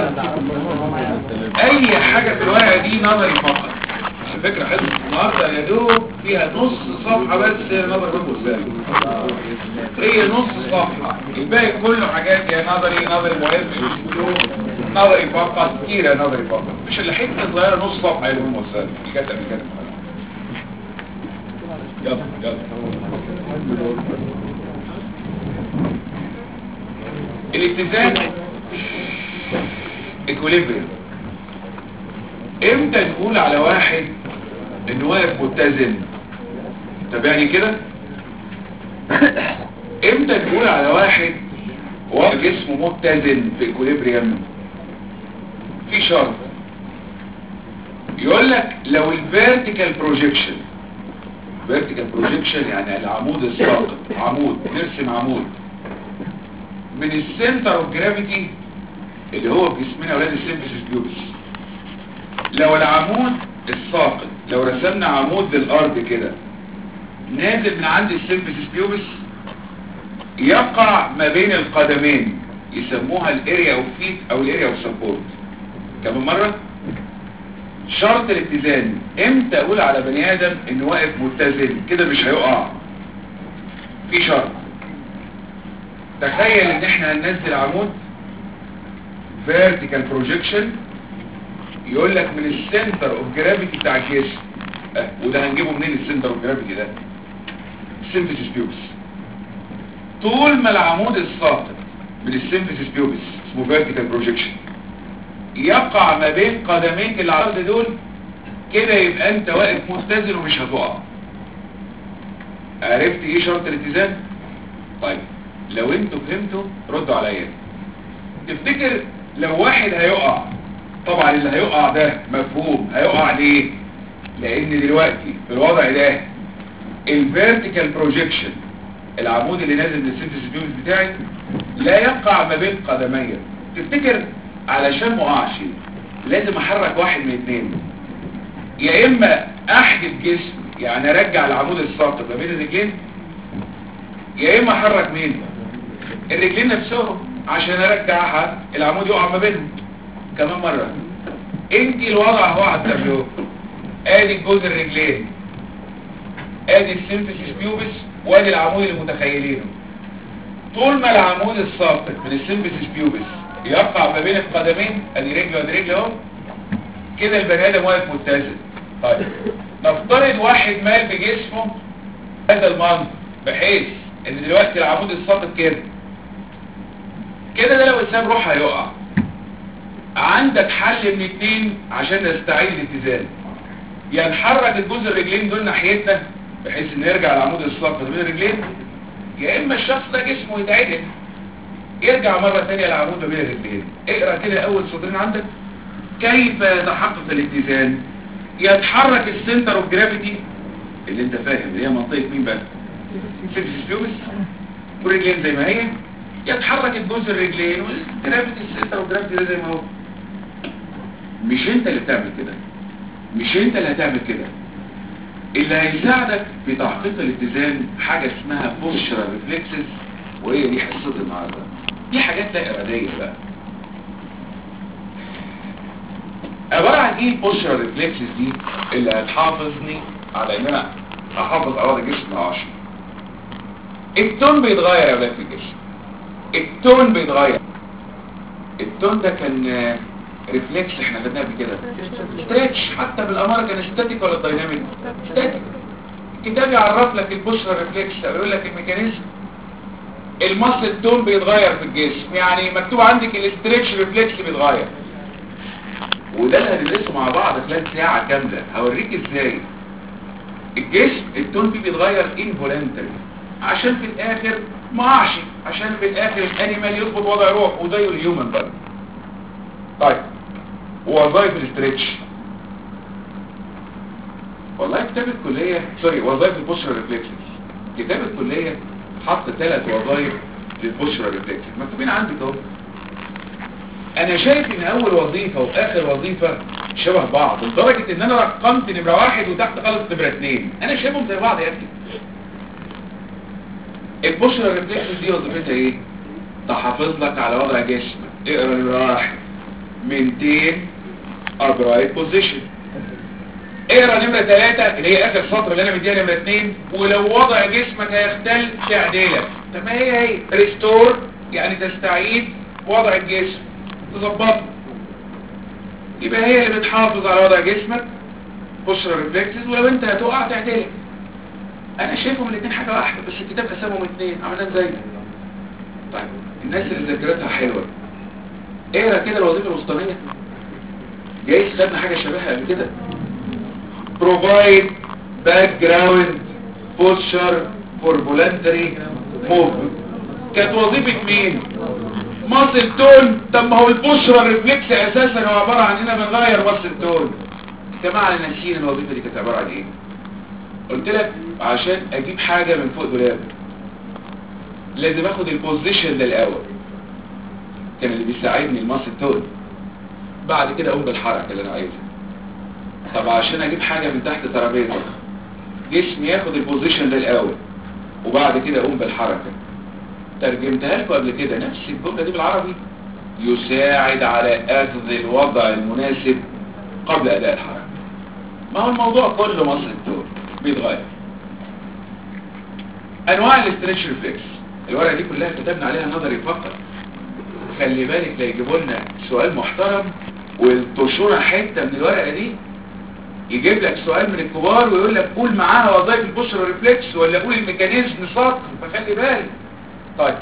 اي حاجة في الورقة دي نظري فقط بس فكرة حلوة النهاردة يا دوب فيها نص صفحة بس نظري فقط ازاي هي نص صفحة الباقي كله حاجات يا نظري نظري مهم نظري فقط كتيرة نظري فقط مش اللي حتة صغيرة نص صفحة يا مهم وسائل دي كانت قبل كده يلا يلا الاتزان equilibrium امتى نقول على واحد انه واقف متزن تابعني كده امتى نقول على واحد واقف جسمه متزن في equilibrium في شرط يقول لك لو الفيرتيكال بروجيكشن فيرتيكال بروجيكشن يعني العمود الساقط عمود نرسم عمود من السنتر اوف جرافيتي اللي هو في جسمنا اولاد السيمفيسيس بيوبس لو العمود الساقط لو رسمنا عمود للارض كده نازل من عند السيمفيسيس بيوبس يقع ما بين القدمين يسموها الاريا اوف فيت او الاريا اوف سبورت كمان مره شرط الاتزان امتى اقول على بني ادم انه واقف متزن كده مش هيقع في شرط تخيل ان احنا هننزل عمود vertical projection يقول لك من السنتر اوف جرافيتي بتاع الجسم اه وده هنجيبه منين السنتر اوف جرافيتي ده السيمفيسيس بيوبس طول ما العمود الساقط من السيمفيسيس بيوبس اسمه vertical projection يقع ما بين قدميك اللي على الارض دول كده يبقى انت واقف متزن ومش هتقع عرفت ايه شرط الاتزان طيب لو انتوا فهمتوا ردوا عليا تفتكر لو واحد هيقع طبعا اللي هيقع ده مفهوم هيقع ليه لان دلوقتي في الوضع ده الفيرتيكال بروجيكشن العمود اللي نازل من السيمفيس بيومس بتاعي لا يقع ما بين قدمي تفتكر علشان ما اقعش لازم احرك واحد من اتنين يا اما احدث جسم يعني ارجع العمود الساقط ما بين الرجلين يا اما احرك مين الرجلين نفسهم عشان ارجعها العمود يقع ما بينهم كمان مرة انت الوضع هو هتعمله ادي جزء الرجلين ادي السيمفيسيس بيوبس وادي العمود اللي متخيلينه طول ما العمود الساقط من السيمفيسيس بيوبس يقع ما بين القدمين ادي رجل وادي رجل اهو كده البني ادم واقف متزن طيب نفترض واحد مال بجسمه هذا المنظر بحيث ان دلوقتي العمود الساقط كده كده ده لو اتساب روح هيقع عندك حل من اتنين عشان نستعيد الاتزان يا نحرك الجزء الرجلين دول ناحيتنا بحيث ان يرجع العمود الساقط بين الرجلين يا اما الشخص ده جسمه يتعدل يرجع مرة تانية العمود بين الرجلين اقرأ كده اول سطرين عندك كيف يتحقق الاتزان يتحرك السنتر اوف جرافيتي اللي انت فاهم اللي هي منطقة مين بقى سيمفيسيس بيوبس والرجلين زي ما هي يتحرك الجزء الرجلين والجرافيتي السنتر اوف جرافيتي ده زي ما هو مش انت اللي بتعمل كده مش انت اللي هتعمل كده اللي هيساعدك في تحقيق الاتزان حاجة اسمها بوشرا ريفلكسز وهي دي حصة النهارده دي حاجات لا ارادية بقى عبارة عن ايه البوشرا ريفلكسز دي اللي هتحافظني على ان انا احافظ على وضع الجسم العاشر التون بيتغير يا ولاد في الجسم التون بيتغير التون ده كان ريفلكس احنا خدناه قبل كده ستريتش حتى بالاماره كان ستاتيك ولا دايناميك ستاتيك الكتاب يعرف لك البوشرا ريفلكس بيقول لك الميكانيزم المصل التون بيتغير في الجسم يعني مكتوب عندك الاستريتش ريفلكس بيتغير وده اللي هندرسه مع بعض خلال ساعة كاملة هوريك ازاي الجسم التون فيه بيتغير انفولنتري عشان في الاخر ما اقعش عشان في الاخر الانيمال يظبط وضع روح وزيه الهيومن برضه طيب وظائف الاستريتش والله كتاب الكلية سوري وظائف البوشرا ريفلكسز كتاب الكلية حط ثلاث وظائف للبوشرا ريفلكسز مكتوبين عندك اهو انا شايف ان اول وظيفة واخر وظيفة شبه بعض لدرجة ان انا رقمت نمرة واحد وتحت خالص نمرة اثنين انا شايفهم زي بعض يا اخي البوشرا ريفلكسز دي وظيفتها ايه تحافظ لك على وضع جسمك اقرا نمرة واحد maintain upright position اقرا نمرة ثلاثة اللي هي اخر سطر اللي انا مديها نمرة اثنين ولو وضع جسمك هيختل تعديلك طب ما هي هي ريستور يعني تستعيد وضع الجسم تظبطه يبقى هي اللي بتحافظ على وضع جسمك بشرة ريفلكسز ولو انت هتقع تعدلك انا شايفهم الاثنين حاجة واحدة بس الكتاب قسمهم اثنين عملنا ازاي طيب الناس اللي ذاكرتها حلوة اقرا كده الوظيفة الوسطانية جايز خدنا حاجة شبهها قبل كده provide background posture for voluntary movement كانت وظيفة مين ماسل تون طب ما هو البشرة الريفلكس اساسا هو عبارة عن اننا بنغير ماسل تون جماعة ناسيين الوظيفة دي كانت عبارة عن ايه قلت لك عشان اجيب حاجة من فوق دولاب لازم اخد البوزيشن ده الاول كان اللي بيساعدني الماسل تون بعد كده اقوم بالحركة اللي انا عايزها طب عشان اجيب حاجة من تحت ترابيزه جسمي ياخد البوزيشن ده الاول وبعد كده اقوم بالحركة ترجمتها لكم قبل كده نفس الجملة دي بالعربي يساعد على اخذ الوضع المناسب قبل اداء الحركة ما هو الموضوع كله مصر الدور بيتغير انواع الاستريتش ريفلكس الورقة دي كلها كتبنا عليها نظري فقط خلي بالك لا يجيبوا لنا سؤال محترم والطشورة حتة من الورقة دي يجيب لك سؤال من الكبار ويقول لك قول معاها وظائف البشرة ريفلكس ولا قول الميكانيزم سطر فخلي بالك طيب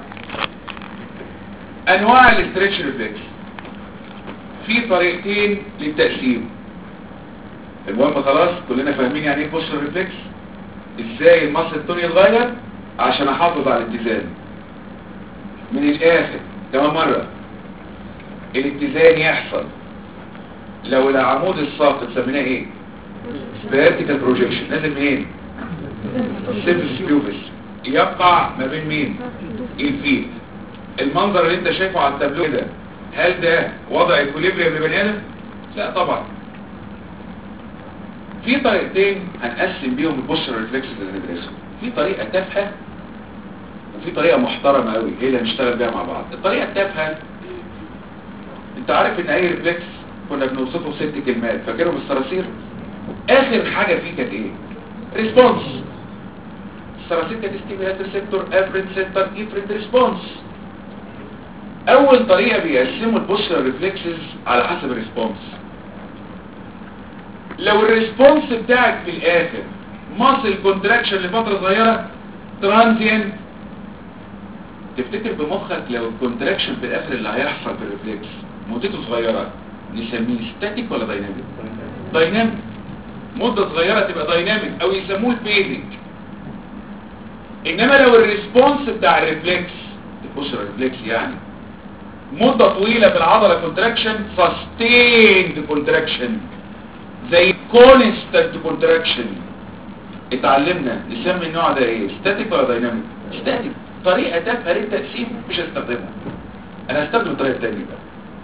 انواع الاستريتش ريفلكس في طريقتين للتقسيم المهم خلاص كلنا فاهمين يعني ايه بشرة ريفلكس ازاي المصل التوني يتغير عشان احافظ على الاتزان من الاخر كمان مرة الاتزان يحصل لو العمود الساقط سميناه ايه vertical projection لازم ايه سيبس بيوبس يقع ما بين مين الفيت المنظر اللي انت شايفه على التابلو ده هل ده وضع اكوليبريم لبني ادم لا طبعا في طريقتين هنقسم بيهم البشر ريفلكس اللي هندرسه في طريقه تافهه وفي طريقه محترمه قوي هي اللي هنشتغل بيها مع بعض الطريقه التافهه انت عارف ان اي ريفلكس كنا بنوصفه ست كلمات فاكرهم الصراصير اخر حاجة فيه كانت ايه ريسبونس الصراصير كانت ستيميلات ريسبتور افرنت سنتر افرنت ريسبونس اول طريقة بيقسموا البوستر ريفلكسز على حسب الريسبونس لو الريسبونس بتاعك في الاخر ماسل كونتراكشن لفترة صغيرة ترانزيانت تفتكر بمخك لو الكونتراكشن في الاخر اللي هيحصل في الريفلكس مدته صغيرة نسميه ستاتيك ولا دايناميك دايناميك مدة صغيرة تبقى دايناميك او يسموه البيزك انما لو الريسبونس بتاع الريفلكس تبص الريفلكس يعني مدة طويلة في العضلة كونتراكشن سستيند كونتراكشن زي كونستنت كونتراكشن اتعلمنا نسمي النوع ده ايه ستاتيك ولا دايناميك ستاتيك طريقة تافهة للتقسيم مش هستخدمها انا هستخدم الطريقة التانية بقى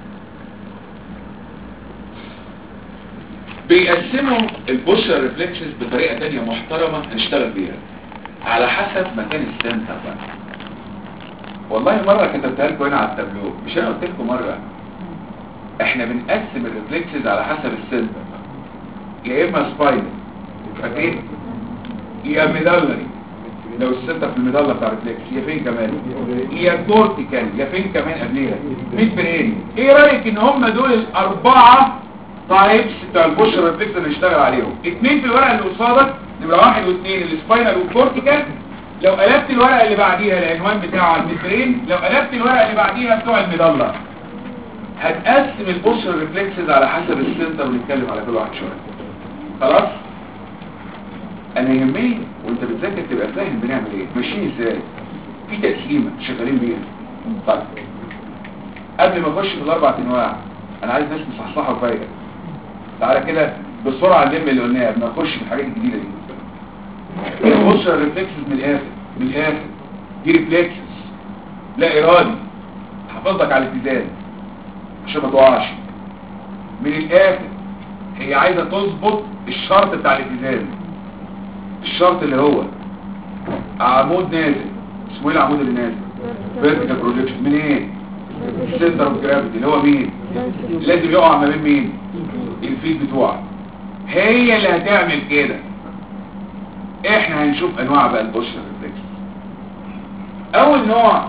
بيقسموا البوشر ريفلكسز بطريقة تانية محترمة هنشتغل بيها على حسب مكان السنتر بقى والله مرة كتبتها لكم هنا على التابلو مش انا قلت لكم مرة احنا بنقسم الريفلكسز على حسب السنتر يا اما سباينال فاكرين يا ميدالري لو السنتر في الميدالة بتاع الريفلكس يا فين كمان يا كورتيكال يا فين كمان قبليها ميد برين ايه رايك ان هم دول الاربعه تايبس بتاع البوشر ريفلكس اللي نشتغل عليهم اتنين في الورقه اللي قصادك نمره واحد واثنين السباينال والكورتيكال لو قلبت الورقه اللي بعديها العنوان بتاعه المترين لو قلبت الورقه اللي بعديها بتوع الميدالة هتقسم البوشر ريفلكسز على حسب السنتر ونتكلم على كل واحد شويه خلاص انا يهمني وانت بتذاكر تبقى فاهم بنعمل ايه ماشيين ازاي في تقسيمه شغالين بيها طيب قبل ما اخش في الاربع انواع انا عايز ناس مصحصحه وفايقه تعالى كده بسرعه نلم اللي قلناه قبل ما نخش في الحاجات الجديده دي بص الريفلكسز من الاخر من الاخر دي ريفلكسز لا ارادي حافظك على الاتزان عشان ما تقعش من الاخر هي عايزه تظبط الشرط بتاع الاتزان الشرط اللي هو عمود نازل اسمه ايه العمود اللي نازل فيرتيكال بروجكشن من ايه السنتر اوف جرافيتي اللي هو مين لازم يقع ما بين مين الفيل بتوعك هي اللي هتعمل كده احنا هنشوف انواع بقى البوستر ريفلكس اول نوع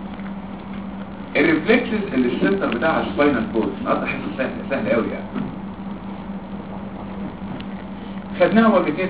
الريفلكسز اللي السنتر بتاعها سباينال كورد النهارده حته سهله سهله قوي يعني خدناها قبل كده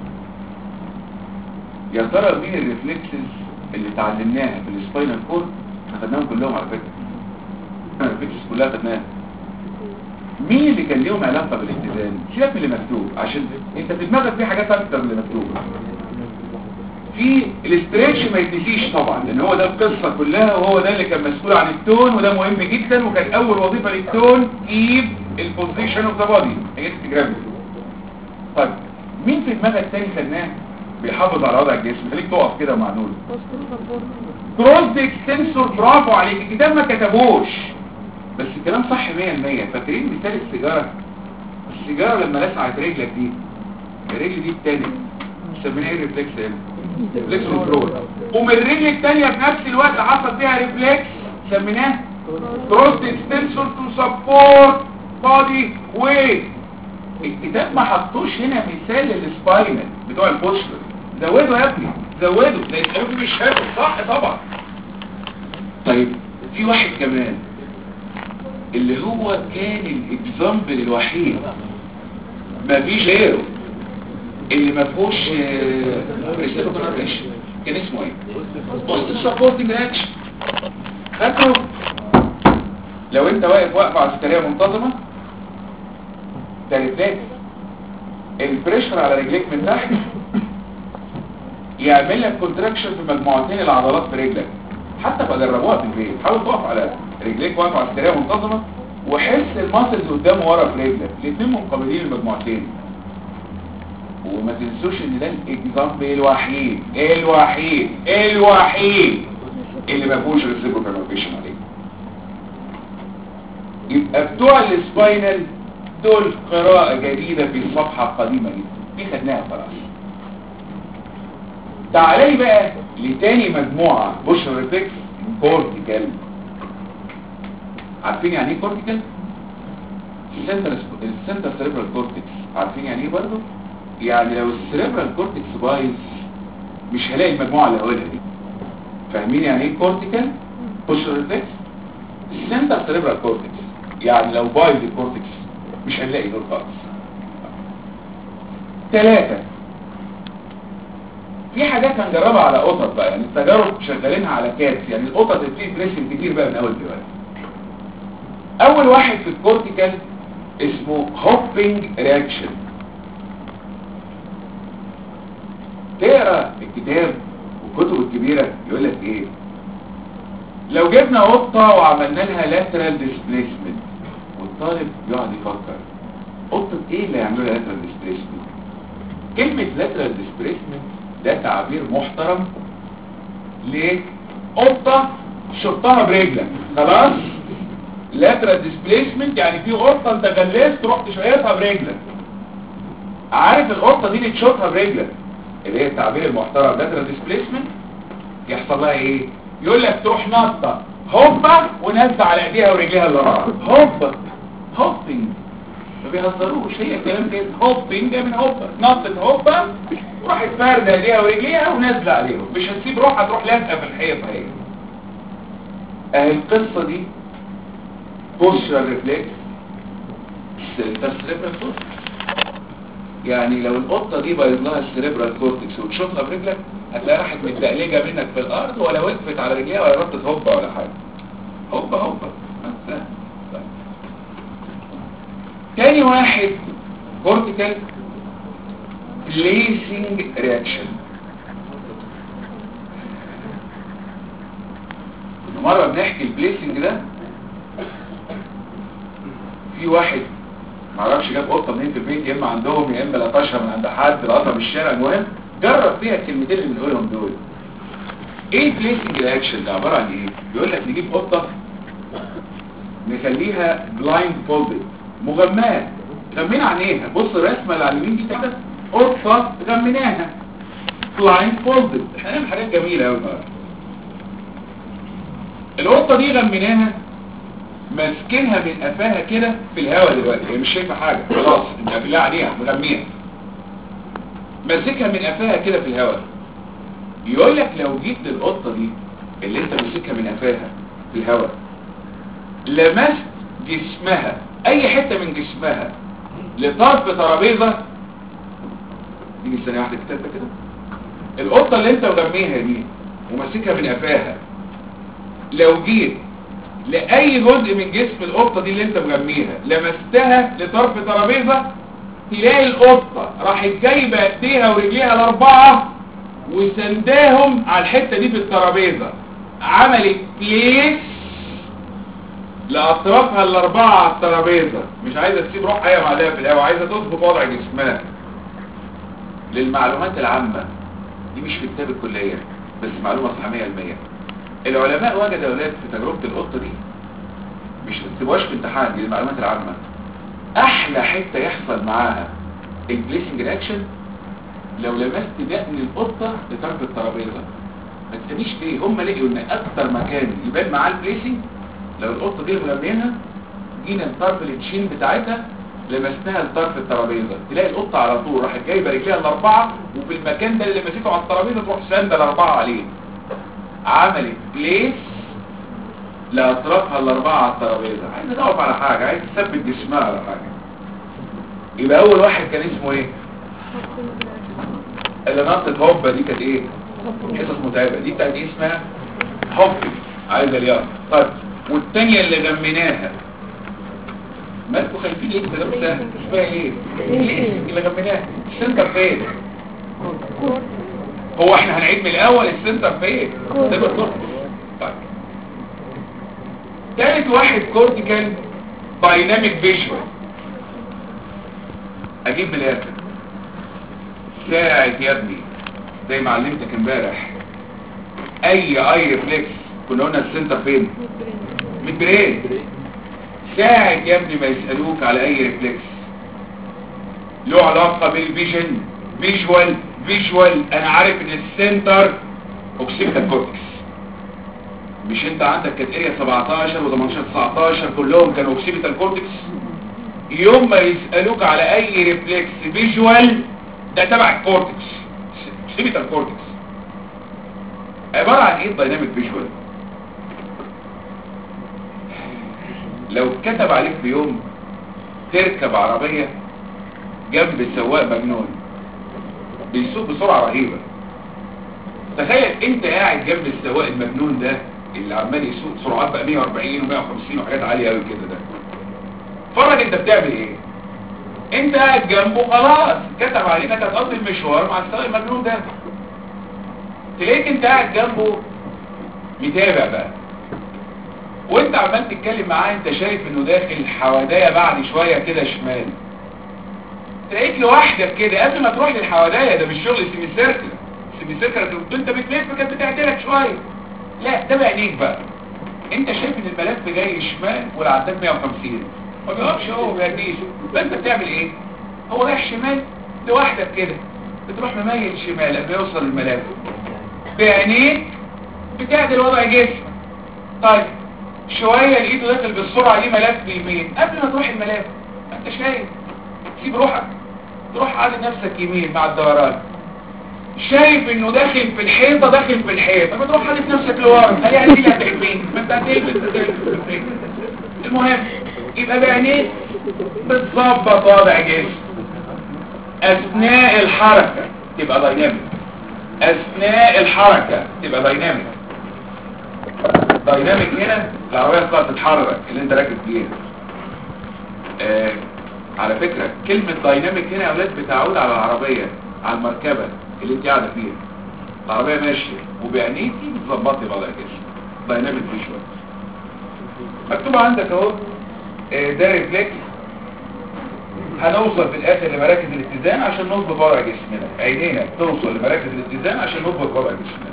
يا ترى مين الريفلكسز اللي اتعلمناها في السباينال كورد احنا خدناهم كلهم على فكره الريفلكسز كلها خدناها مين اللي كان ليهم علاقه بالاتزان سيبك من اللي مكتوب عشان انت في دماغك في حاجات اكتر من اللي مكتوب في الاستريتش ما يتنسيش طبعا لان هو ده القصه كلها وهو ده اللي كان مسؤول عن التون وده مهم جدا وكان اول وظيفه للتون كيب البوزيشن اوف ذا بودي هي جرافيتي طيب مين في دماغك تاني خدناه بيحافظ على وضع الجسم خليك تقف كده مع نور كروس اكستنسور برافو عليك الكتاب ما كتبوش بس الكلام صح 100% فاكرين مثال السيجاره السيجاره لما لسعت رجلك دي الرجل دي التانية سميناها ايه ريفلكس هنا ريفلكس كنترول ومن الرجل التانية في نفس الوقت حصل فيها ريفلكس سميناه كروس اكستنسور تو سبورت بودي ويت الكتاب ما حطوش هنا مثال للسباينال بتوع البوستر زودوا يا ابني زودوا لان الكلام مش شايفه صح طبعا طيب في واحد كمان اللي هو كان الاكزامبل الوحيد ما فيش غيره اللي ما فيهوش ريسيبتوريشن كان اسمه ايه بوست سبورتنج اكشن فاكره لو انت واقف واقفه عسكريه منتظمه ده ريفلكس البريشر على رجليك من تحت يعمل لك كونتراكشن في مجموعتين العضلات في رجلك حتى فجربوها في البيت حاول تقف على رجليك واقفه عسكريه منتظمه وحس الماسلز قدام ورا في رجلك الاثنين مقابلين المجموعتين وما تنسوش ان ده الاكزامبل الوحيد الوحيد الوحيد اللي ما فيهوش ريسيبروكال روتيشن عليه يبقى بتوع السباينال دول قراءة جديدة في صفحة قديمة جدا دي خدناها خلاص تعالي بقى لتاني مجموعة بوش ريفلكس كورتيكال عارفين يعني ايه كورتيكال؟ السنتر السنتر سيريبرال كورتكس عارفين يعني ايه برضه؟ يعني لو السيريبرال كورتكس بايظ مش هلاقي المجموعة اللي هقولها دي فاهمين يعني ايه كورتيكال؟ بوش ريفلكس السنتر سيريبرال كورتكس يعني لو بايظ الكورتكس مش هنلاقي دول خالص ثلاثة في حاجات هنجربها على قطط بقى يعني التجارب شغالينها على كاتس يعني القطط فيه بريشن كتير بقى من اول دلوقتي اول واحد في الكورتيكال اسمه هوبينج رياكشن تقرا الكتاب والكتب الكبيرة يقول لك ايه لو جبنا قطة وعملنا لها لاترال ديسبليسمنت والطالب يقعد يفكر قطة ايه اللي يعملوا لها لاترال ديسبليسمنت كلمة لاترال ديسبليسمنت ده تعبير محترم لقطة شطها برجلك خلاص لاترال ديسبليسمنت يعني في قطة انت جلست رحت شويتها برجلك عارف القطة دي اللي تشوطها برجلك اللي هي التعبير المحترم لاترال ديسبليسمنت يحصل لها ايه يقول لك تروح نطة هوبا ونزل على ايديها ورجليها اللي ورا هوبا هوبينج ما بيهزروش هي كلام كده هوبينج من هوبا نطت هوبا وراحت فاردة ايديها ورجليها ونازله عليهم مش هتسيب روحها تروح لازقه في الحيطه هي اهي القصه دي بوشرا ريفلكس السيريبرال كورتكس يعني لو القطه دي بايظ لها السيريبرال كورتكس وتشوطها برجلك هتلاقي راحت متدقلجه منك في الارض ولا وقفت على رجليها ولا ربطت هوبا ولا حاجه هوبا هوبا طيب. تاني واحد كورتيكال بليسنج رياكشن مرة بنحكي البليسنج ده في واحد معرفش جاب قطة منين في البيت يا اما عندهم يا اما لطشها من عند حد لقطها من الشارع المهم جرب فيها الكلمتين اللي بنقولهم دول ايه بليسنج رياكشن ده عبارة عن ايه بيقول لك نجيب قطة نخليها بلايند فولدد مغماة غمينا عينيها بص الرسمة اللي على اليمين دي كده قطة غميناها بلايند فولدد احنا نعمل حاجات جميلة قوي النهارده القطة دي غميناها ماسكينها من قفاها كده في الهواء دلوقتي هي مش شايفه حاجه خلاص مقفلها عليها مغميها ماسكها من قفاها كده في الهواء يقول لك لو جيت القطه دي اللي انت ماسكها من قفاها في الهواء لمست جسمها اي حته من جسمها لطرف ترابيزه دي ثانيه واحده كتابه كده القطه اللي انت مغميها دي وماسكها من قفاها لو جيت لأي جزء من جسم القطة دي اللي انت مغميها لمستها لطرف ترابيزة تلاقي القطة راحت جايبة ايديها ورجليها الاربعة وسنداهم على الحتة دي في الترابيزة عملت بليس لأطرافها الاربعة على الترابيزة مش عايزة تسيب روح حية معلقة في الهواء عايزة تظبط وضع جسمها للمعلومات العامة دي مش في كتاب الكلية بس معلومة صح 100% العلماء وجدوا يا اولاد في تجربة القطة دي مش تبقاش في امتحان دي المعلومات العامة احلى حتة يحصل معاها البليسنج رياكشن لو لمست دقن القطة لطرف الترابيزة ما تسميش ليه هم لقيوا ان اكتر مكان يبان معاه البليسنج لو القطة دي ملمينها جينا الطرف التشين بتاعتها لمسناها لطرف الترابيزة تلاقي القطة على طول راحت جايبه رجليها الاربعة وفي المكان ده اللي مسكه على الترابيزة تروح ساندة الاربعة عليه عملت بليس لأطرافها الأربعة على الترابيزة عايز تقف على حاجة عايز تثبت جسمها على حاجة يبقى أول واحد كان اسمه إيه؟ اللي نطت هوبا دي كانت إيه؟ حصص متعبة دي بتاعت إيه اسمها؟ هوبي عايزة الياس طيب والتانية اللي غميناها مالكوا خايفين ليه كده ده اسمها ايه؟ ليه اللي غميناها؟ السنتر فين؟ هو احنا هنعيد من الاول السنتر فين ده بالظبط طيب ثالث واحد كورتيكال دايناميك فيجوال اجيب من الاخر ساعة يا ابني زي ما علمتك امبارح اي اي ريفلكس كنا قلنا السنتر فين ميد برين ساعة يا ابني ما يسألوك على اي ريفلكس له علاقة بالفيجن فيجوال فيجوال انا عارف ان السنتر اوكسيبيتال كورتكس مش انت عندك كانت اريا 17 و18 19 كلهم كانوا اوكسيبيتال كورتكس يوم ما يسألوك على اي ريفلكس فيجوال ده تبع الكورتكس اوكسيبيتال كورتكس عبارة عن ايه الدايناميك فيجوال لو اتكتب عليك في يوم تركب عربية جنب سواق مجنون بيسوق بسرعة رهيبة تخيل انت قاعد جنب السواق المجنون ده اللي عمال يسوق سرعات بقى 140 و150 وحاجات عالية قوي كده ده فرج انت بتعمل ايه انت قاعد جنبه خلاص كتب عليك انت هتقضي المشوار مع السواق المجنون ده تلاقيك انت قاعد جنبه متابع بقى وانت عمال تتكلم معاه انت شايف انه داخل حوادية بعد شوية كده شمال تلاقيك لوحدك كده قبل ما تروح للحوادية ده مش شغل سيمي سيركل سيمي سيركل انت بتلف كانت بتعدلك شوية لا ده بعينيك بقى انت شايف ان الملف جاي شمال والعداد 150 ما بيقفش هو بيهديش فانت بتعمل ايه هو رايح شمال لوحدك كده بتروح مميل شمال قبل يوصل الملف بعينيك بتعدل وضع جسمك طيب شوية لقيته داخل بالسرعة دي ملف يمين قبل ما تروح الملف انت شايف سيب روحك تروح عادل نفسك يمين مع الدوران شايف انه داخل في الحيطة داخل في الحيطة ما تروح حادف نفسك لورا هل يعني لك يمين ما انت هتقبل المهم يبقى بعينيك بتظبط وضع جسم اثناء الحركة تبقى دايناميك اثناء الحركة تبقى دايناميك دايناميك هنا العربية تطلع تتحرك اللي انت راكب فيها آه على فكرة كلمة دايناميك هنا يا اولاد بتعود على العربية على المركبة اللي انت قاعدة فيها العربية ماشية وبعينيكي بتظبطي وضع الجسم دايناميك فيجوال مكتوب عندك اهو آه ده ريفلكس هنوصل في الاخر لمراكز الاتزان عشان نظبط وضع جسمنا عينينا توصل لمراكز الاتزان عشان نظبط وضع جسمنا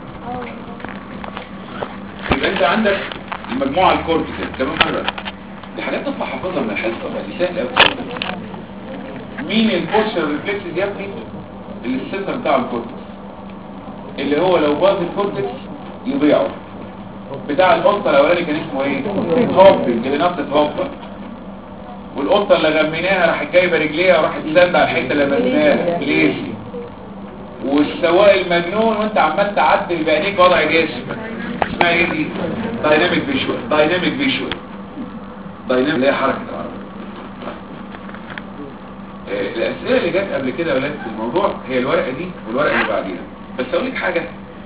يبقى انت عندك المجموعة الكورتيكال كمان مرة دي حاجات تطلع حافظها من الحصة بقى دي سهلة قوي مين البوستر ريفلكسز يا ابني اللي السنتر بتاع الكورتكس اللي هو لو باظ الكورتكس يضيعه بتاع القطه الاولاني كان اسمه ايه هوبنج اللي نطت هوبا والقطه اللي غميناها راحت جايبه رجليها وراحت تزند على الحته اللي لمسناها ليزي والسواق المجنون وانت عمال تعدل بعينيك وضع جسمك اسمها ايه دي دايناميك فيجوال دايناميك فيجوال دايناميك اللي هي حركه العربيه آه، الاسئله اللي جت قبل كده يا ولاد في الموضوع هي الورقه دي والورقه اللي بعديها بس اقول لك حاجه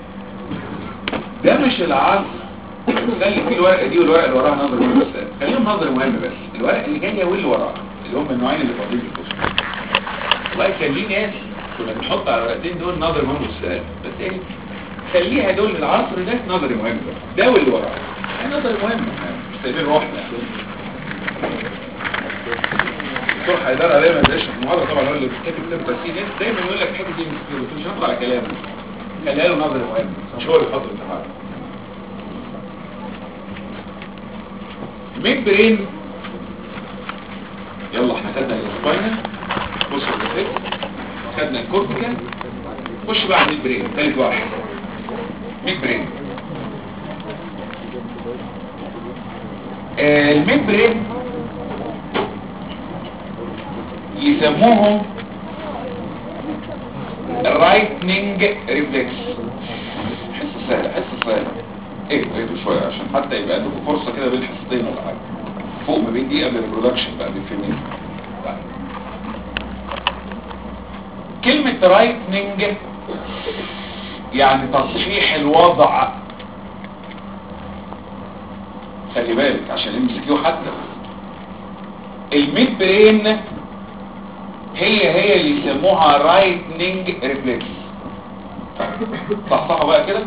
ده مش العصر خلي فيه الورقه دي والورقه اللي وراها نظر مهم بس خليهم نظر مهم بس الورقه اللي جايه واللي وراها اللي هم النوعين اللي فاضلين في الكشف والله كان ليه ناس كنا بنحط على الورقتين دول نظر مهم والسؤال بس ايه خليها دول العصر ده نظري مهم بس ده واللي وراه ده نظري مهم إحنا مش سايبين روحنا دكتور حيدر دايما بيشرح المحاضره طبعا هو اللي كاتب كتاب تفسير دايما يقول لك الحته دي مش هنطلع على كلامه خليها له نظري مهم مش هو اللي بيحط الامتحان ميد برين يلا احنا خدنا السباينال بص الريفلكس خدنا الكورتيكال خش بقى على الميد برين ثالث واحد ميد برين آه الميد برين يسموهم الرايتنينج ريفلكس حس سهل حس سهل ايه اهدوا شويه عشان حتى يبقى عندكم فرصه كده بين حصتين ولا حاجه فوق ما بين دي قبل البرودكشن بقى بالفيلمين كلمة رايتنينج يعني تصحيح الوضع خلي بالك عشان يمسكيو حتى الميد برين هي هي اللي يسموها رايتنينج ريفلكس صحصحوا بقى كده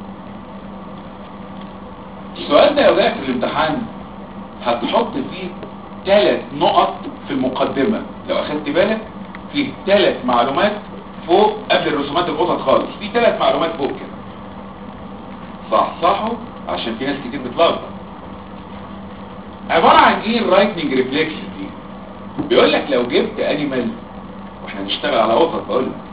السؤال ده لو جاء في الامتحان هتحط فيه ثلاث نقط في المقدمة لو اخدت بالك فيه ثلاث معلومات فوق قبل الرسومات القطط خالص في ثلاث معلومات فوق كده صحصحوا عشان في ناس كتير بتلخبط عبارة عن ايه الرايتنينج ريفلكس دي بيقول لك لو جبت انيمال واحنا نشتغل على قطط بقول لك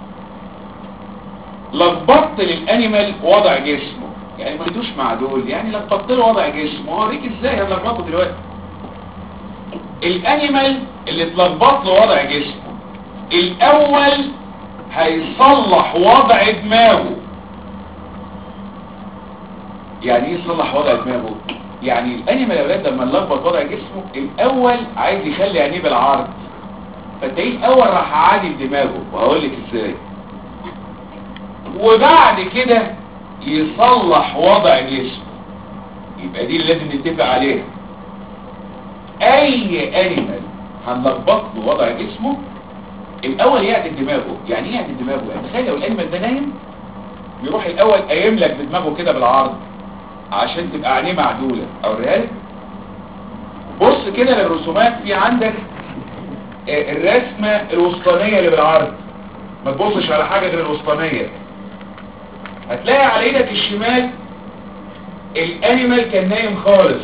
لخبطت للانيمال وضع جسمه يعني ما يدوش مع دول يعني لخبطت له وضع جسمه اوريك ازاي هنلخبطه دلوقتي الانيمال اللي اتلخبط له وضع جسمه الاول هيصلح وضع دماغه يعني ايه يصلح وضع دماغه يعني الانيمال يا اولاد لما نلخبط وضع جسمه الاول عايز يخلي عينيه بالعرض فتلاقيه الاول راح عادل دماغه وهقول لك ازاي وبعد كده يصلح وضع جسمه يبقى دي اللي لازم نتفق عليها اي انيمال هنلخبط له وضع جسمه الاول يعدل دماغه يعني ايه يعدل دماغه يعني تخيل لو الانيمال ده نايم يروح الاول قايم لك بدماغه كده بالعرض عشان تبقى عينيه معدوله او الريال بص كده للرسومات في عندك آه، الرسمه الوسطانيه اللي بالعرض ما تبصش على حاجه غير الوسطانيه هتلاقي على ايدك الشمال الانيمال كان نايم خالص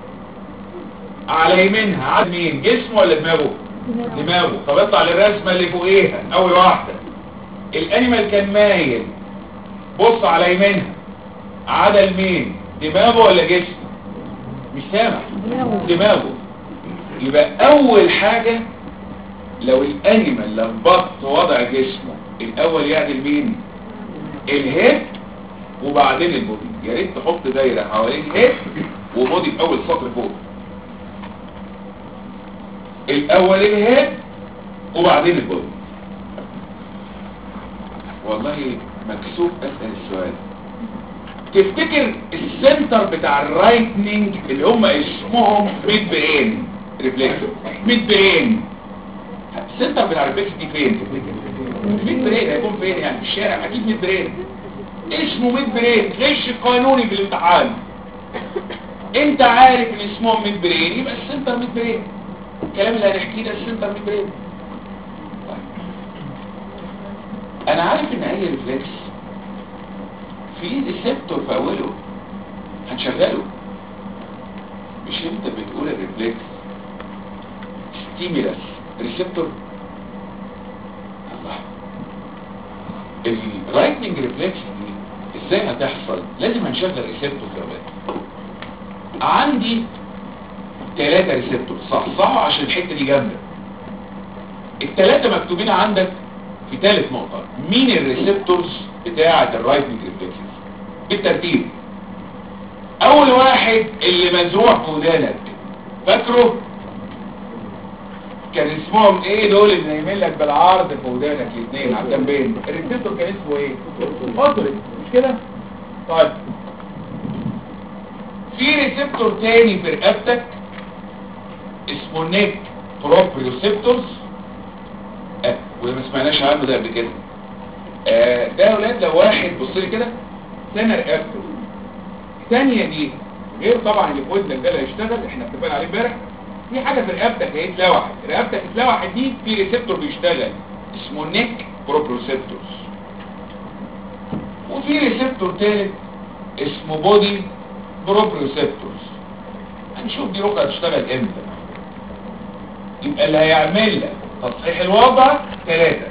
على يمينها عاد مين جسمه ولا دماغه دماغه طب اطلع للرسمه اللي فوقيها اول واحده الانيمال كان مايل بص على يمينها عدل مين دماغه ولا جسمه مش سامع دماغه يبقى اول حاجة لو الانيمال لخبطت وضع جسمه الاول يعدل مين الهيد وبعدين البودي يا ريت تحط دايره حوالين الهيد وبودي في اول سطر فوق الاول الهيد وبعدين البودي والله مكسوف اسال السؤال تفتكر السنتر بتاع الرايتنينج اللي هم اسمهم ميد برين ريفلكس ميد برين السنتر بتاع الريفلكس دي فين تفتكر ميد برين هيكون فين يعني في الشارع اكيد ميد برين اسمه ميد برين غش قانوني في الامتحان انت عارف ان اسمهم ميد برين يبقى السنتر ميد برين الكلام اللي هنحكيه ده السنتر ميد برين طيب. انا عارف ان اي ريفلكس في ريسبتور في اوله هنشغله مش انت بتقول الريفلكس ستيميلاس ريسبتور الله الرايتنينج ريفلكس دي ازاي هتحصل لازم هنشغل ريسبتور يا ولاد عندي ثلاثة ريسبتور صح صح عشان الحتة دي جامدة الثلاثة مكتوبين عندك في ثالث نقطة مين الريسبتورز بتاعة الرايتنج ريفلكسز بالترتيب اول واحد اللي مزروع في ودانك فاكره كان اسمهم ايه دول اللي نايمين لك بالعرض في ودانك الاثنين على الجنبين الريسبتور كان اسمه ايه اوتوريت مش كده طيب في ريسبتور تاني في رقبتك اسمه نيك بروبريوسبتورز اه وده ما سمعناش عنه ده قبل كده آه ده يا ولاد لو واحد بص لي كده سنه رقبته الثانيه دي غير طبعا اللي في ودنك ده اللي هيشتغل احنا اتفقنا عليه امبارح في حاجه في رقبتك هي اتلوحت رقبتك اتلوحت دي في ريسبتور بيشتغل اسمه نيك بروبريوسبتورز وفي ريسبتور ثالث اسمه بودي بروبريوسبتورز هنشوف دي رقعه تشتغل امتى يبقى اللي هيعمل لك تصحيح الوضع ثلاثة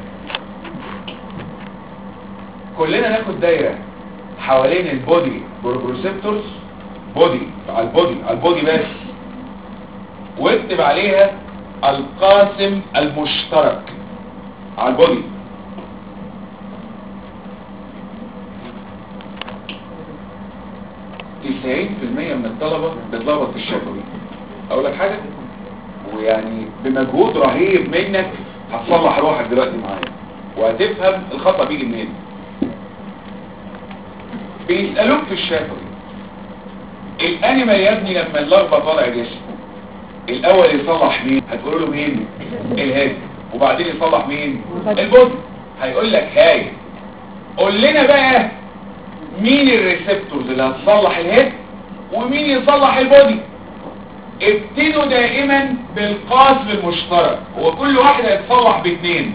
كلنا ناخد دايرة حوالين البودي بروبريوسبتورز بودي على البودي على البودي بس واكتب عليها القاسم المشترك على البودي تسعين في المية من الطلبة بتلخبط في الشفوي اقول لك حاجة ويعني بمجهود رهيب منك هتصلح روحك دلوقتي معايا وهتفهم الخطأ بيجي منين بيسألوك في الشفوي الانيمال يا ابني لما اللخبة طالع جسمه الاول يصلح مين هتقول له مين الهيد وبعدين يصلح مين البودي هيقول لك هاي قول لنا بقى مين الريسبتورز اللي هتصلح الهيد ومين يصلح البودي ابتدوا دائما بالقاسم المشترك هو كل واحد هيتصلح باثنين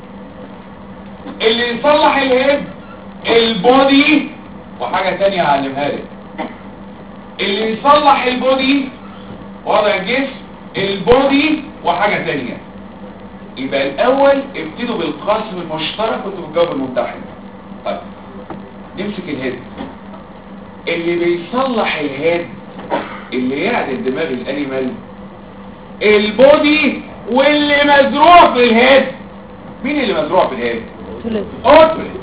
اللي يصلح الهيد البودي وحاجة تانية هعلمها لك اللي يصلح البودي وضع الجسم البودي وحاجة تانية يبقى الاول ابتدوا بالقاسم المشترك وانتوا بالجواب المتحد طيب نمسك الهيد اللي بيصلح الهيد اللي يعدل دماغ الانيمال البودي واللي مزروع في الهيد مين اللي مزروع في الهيد اوتوليت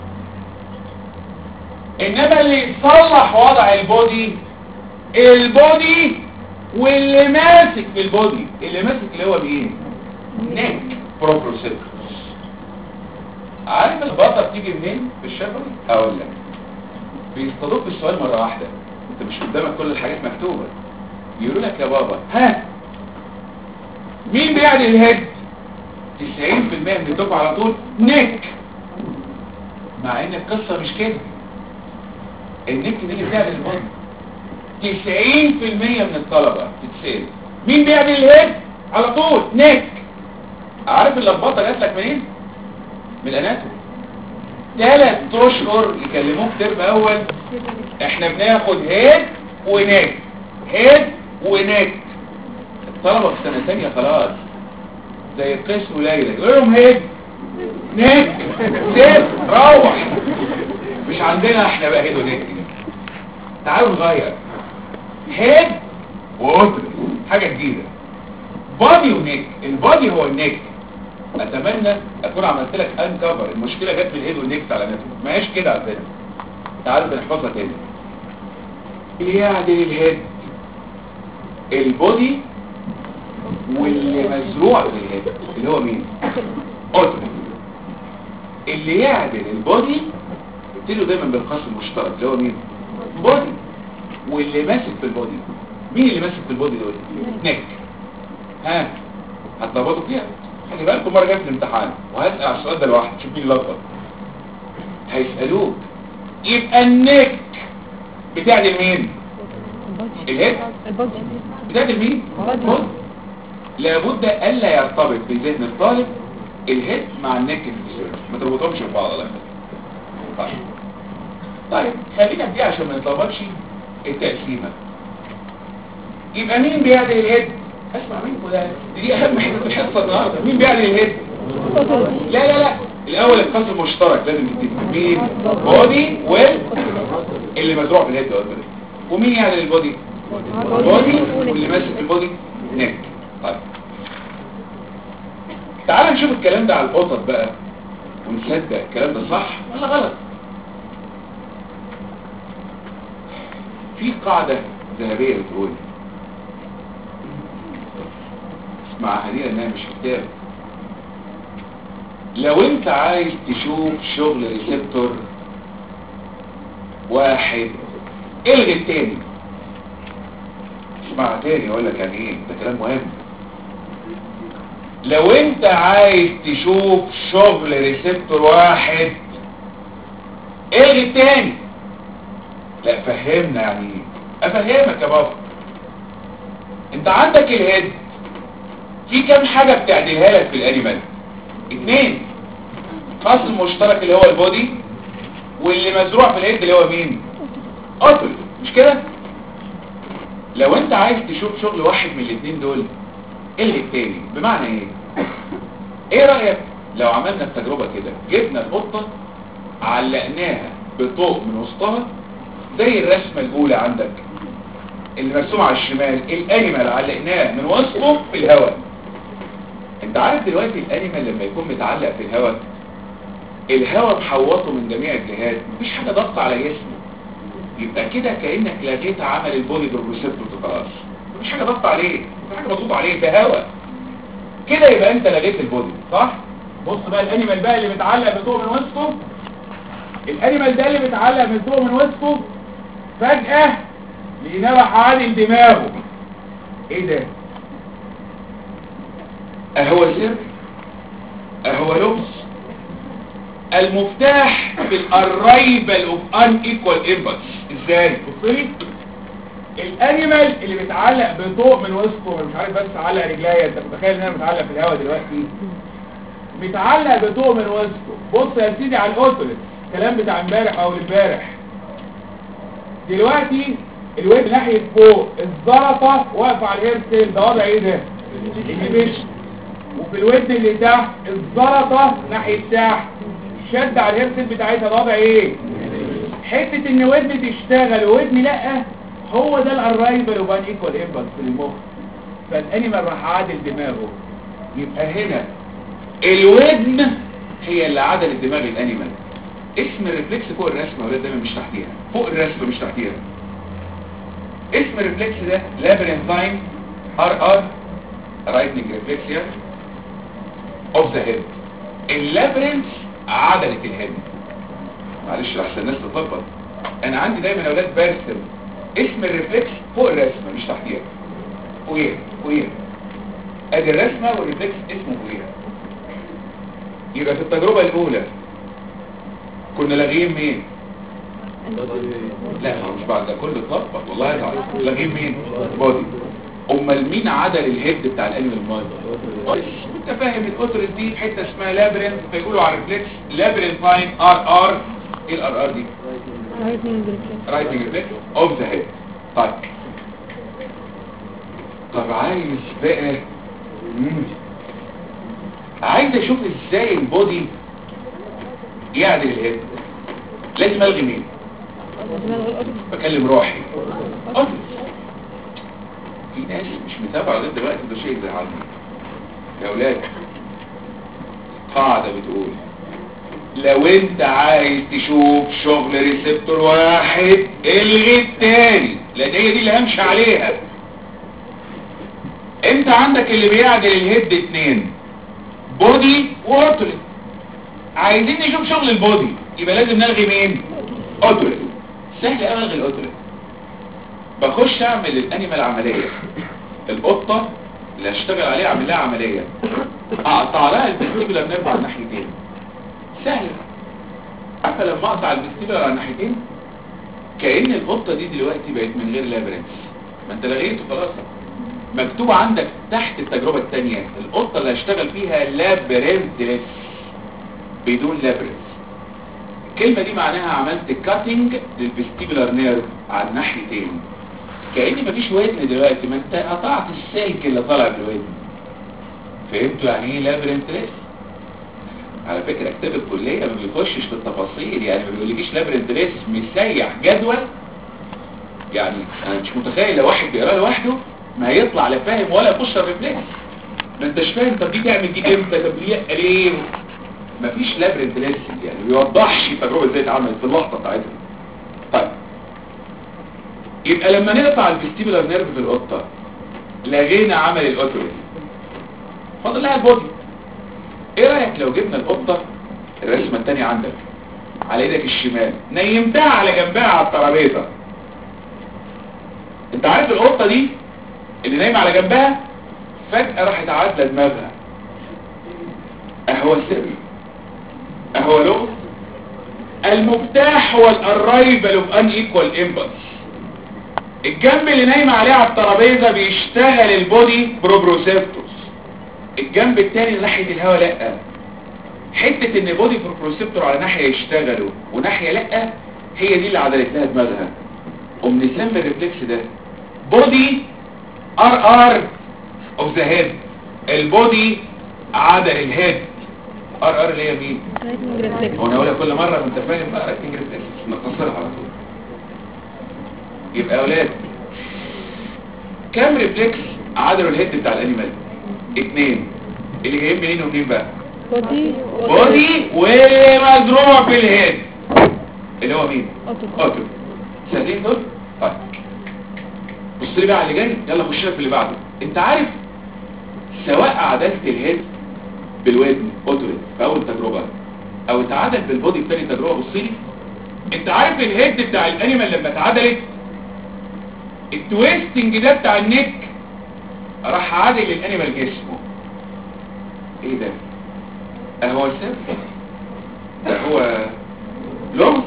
انما اللي يصلح وضع البودي البودي واللي ماسك في البودي اللي ماسك اللي هو مين نيك بروبروسيبتورز عارف البطه بتيجي منين في الشفوي هقول لك بيصطادوك بالسؤال مره واحده انت مش قدامك كل الحاجات مكتوبه يقولوا لك يا بابا ها مين بيعني الهيد 90% من الدفعه على طول نيك مع ان القصه مش كده النيك دي اللي بتعمل البطن 90% من الطلبه تتسال مين بيعمل الهيد على طول نيك عارف اللخبطه جات لك منين من الاناتومي ثلاث اشهر يكلموك ترم اول احنا بناخد هيد ونيك هيد ونيك الطلبه في سنه ثانيه خلاص زي القسم وليلى يقول لهم هيد نيك سيب روح مش عندنا احنا بقى هيد ونيك تعالوا نغير هيد وأوتر حاجة جديدة بادي ونيك البادي هو النيك اتمنى اكون عملت لك ان كفر المشكله جت من الهيد والنيك على نفسه ما هيش كده على فكره تعالوا بنحفظها تاني اللي يعدل الهيد البودي واللي مزروع في الهيد اللي هو مين اوتر اللي يعدل البودي ابتدوا دايما بالقاسم المشترك اللي هو مين بودي واللي ماسك في البودي مين اللي ماسك في البودي دول نيك ها هتلخبطوا فيها خلي بالكم مره جايه في الامتحان وهسال على السؤال ده لوحده شوف مين لخبط هيسالوك يبقى النيك بتعدل مين الهيد بتعدل مين البودي لابد الا يرتبط في ذهن الطالب الهيد مع النيك ما تربطهمش في بعض على طيب طيب خلينا دي عشان ما نتلخبطش التقسيمه يبقى مين بيعدل الهيد اسمع منكم ده دي اهم حته في الحصه النهارده مين بيعدل الهيد لا لا لا الاول القاسم المشترك لازم نتفق مين بودي وال اللي مزروع في الهيد اوردر ومين يعني البودي بودي واللي ماسك البودي نيك طيب تعال نشوف الكلام ده على القطط بقى ونصدق الكلام ده صح ولا غلط في قاعدة ذهبية بتقول اسمعها دي لانها مش كتاب لو انت عايز تشوف شغل ريسبتور واحد الغي التاني اسمعها تاني اقول لك يعني ايه ده كلام مهم لو انت عايز تشوف شغل ريسبتور واحد الغي التاني لا فهمنا يعني ايه افهمك يا بابا انت عندك الهيد في كام حاجة بتعدلها لك في الانيمال اتنين خاص المشترك اللي هو البودي واللي مزروع في الهيد اللي هو مين اطل مش كده لو انت عايز تشوف شغل واحد من الاتنين دول الغي التاني بمعنى ايه ايه رأيك لو عملنا التجربة كده جبنا القطة علقناها بطوق من وسطها زي الرسمة الاولى عندك اللي مرسوم على الشمال الانيمال علقناه من وسطه في الهواء انت عارف دلوقتي الانيمال لما يكون متعلق في الهواء الهواء محوطه من جميع الجهات مفيش حاجة ضغط على جسمه يبقى كده كأنك لغيت عمل البودي بالريسبتور خلاص مفيش حاجة ضغط عليه مفيش حاجة مضغوط عليه ده هواء كده يبقى انت لغيت البودي صح بص بقى الانيمال بقى اللي متعلق بطوق من وسطه الانيمال ده اللي متعلق بطوق من وسطه فجأة لقيناه راح عادل دماغه ايه ده اهو سر اهو لبس المفتاح في الاريبل اوف ان ايكوال امبلس ازاي بص لي الانيمال اللي متعلق بطوق من وسطه مش عارف بس علق رجليا انت متخيل ان انا متعلق في الهواء دلوقتي متعلق بطوق من وسطه بص يا سيدي على الاوتوليت الكلام بتاع امبارح او امبارح دلوقتي الويب ناحية فوق الزلطة واقفة على الهير سيل ده وضع ايه ده انهبيشن وفي الودن اللي تحت الزلطة ناحية تحت الشد على الهير سيل بتاعتها ده وضع ايه حتة ان ودن تشتغل وودن لا هو ده الاررايفل وبان ايكوال امبلس في المخ فالانيمال راح عادل دماغه يبقى هنا الودن هي اللي عدلت دماغ الانيمال اسم الريفلكس فوق الرسمه ولا دايما مش تحتيها فوق الرسمه مش تحتيها اسم الريفلكس ده لابرنثاين ار ار رايتنج ريفلكسيا اوف ذا هيد اللابرنث عدلت الهيد معلش عشان الناس تطبط انا عندي دايما اولاد برسم اسم الريفلكس فوق الرسمه مش تحتيها فوقيها فوقيها ادي الرسمه والريفلكس اسمه فوقيها يبقى في التجربه الاولى كنا لاغيين مين لا ما مش بعد ده كله اتلخبط والله العظيم لاغيين مين بودي امال مين عدل الهيد بتاع الانيمال مايند انت فاهم الاوترس دي حته اسمها لابرنث فيقولوا على الريفلكس لابرنثاين ار ار ايه الار ار دي رايتنج ريفلكس اوف ذا هيد طيب طب عايز بقى مم. عايز اشوف ازاي البودي يعدل الهيد لازم الغي مين بكلم روحي قلت في ناس مش متابعه لغايه دلوقتي ده شيء زعلني يا اولاد قاعده بتقول لو انت عايز تشوف شغل ريسبتور واحد الغي التاني لان هي دي اللي همشي عليها انت عندك اللي بيعدل الهيد اتنين بودي واوتوليت عايزين نشوف شغل البودي يبقى لازم نلغي مين اوتوليت سهل قوي الغي الاوتوليت بخش اعمل الانيمال عمليه القطه اللي هشتغل عليها اعمل لها عمليه اقطع لها الفيستيبولار نيرف على الناحيتين سهل عارفه لما اقطع الفيستيبولار على الناحيتين كأن القطه دي دلوقتي بقت من غير لابرنس ما انت لغيته خلاص مكتوب عندك تحت التجربة الثانية القطة اللي هشتغل فيها لابرنس بدون لابرنس الكلمة دي معناها عملت كاتنج للفستيبولار نيرف على الناحيتين كأن مفيش ودن دلوقتي ما انت قطعت السلك اللي طالع بالودن فهمتوا يعني ايه لابرنس على فكرة كتاب الكلية ما بيخشش في التفاصيل يعني ما بيقولكيش لابرنت ريس مسيح جدول يعني انا مش متخيل لو واحد بيقرا لوحده ما هيطلع لا فاهم ولا يخش الريفلكس ما انتش فاهم طب دي تعمل دي امتى طب دي ليه مفيش لابرنت ريس يعني ما بيوضحش التجربه ازاي اتعملت في اللحظه بتاعتها طيب يبقى لما نقطع الفيستيبولار نيرف في القطه لغينا عمل الاوتوريت فاضل لها البودي ايه رايك لو جبنا القطه الرسمه الثانيه عندك على ايدك الشمال نيمتها على جنبها على الترابيزه انت عارف القطه دي اللي نايمه على جنبها فجاه راحت عادله دماغها اهو السر اهو له المفتاح هو الاررايفل اوف ان ايكوال امبلس الجنب اللي نايمه عليه على الترابيزه بيشتغل البودي بروبروسيبتوس الجنب التاني ناحيه الهواء لا حته ان بودي بروبروسيبتور على ناحيه يشتغلوا وناحيه لا هي دي اللي عدلت لها دماغها قوم نسمي الريفلكس ده بودي ار ار اوف ذا هيد البودي عدل الهيد ار ار اللي هي مين هو انا اقولها كل مره انت فاهم بقى ريتنج ريفلكس نختصرها على طول يبقى يا اولاد كام ريفلكس عدلوا الهيد بتاع الانيمال اتنين اللي جايين منين ومنين بقى بودي بودي ومزروع في الهيد اللي هو مين اوتو سهلين دول طيب بص لي بقى على اللي جاي يلا خش لك في اللي بعده انت عارف سواء عدلت الهيد بالودن اوتوريت في اول تجربه او اتعدل بالبودي في تاني تجربه بص لي انت عارف الهيد بتاع الانيمال لما اتعدلت التويستنج ده بتاع النك راح عادل للانيمال جسمه ايه ده اهو السر ده هو لغز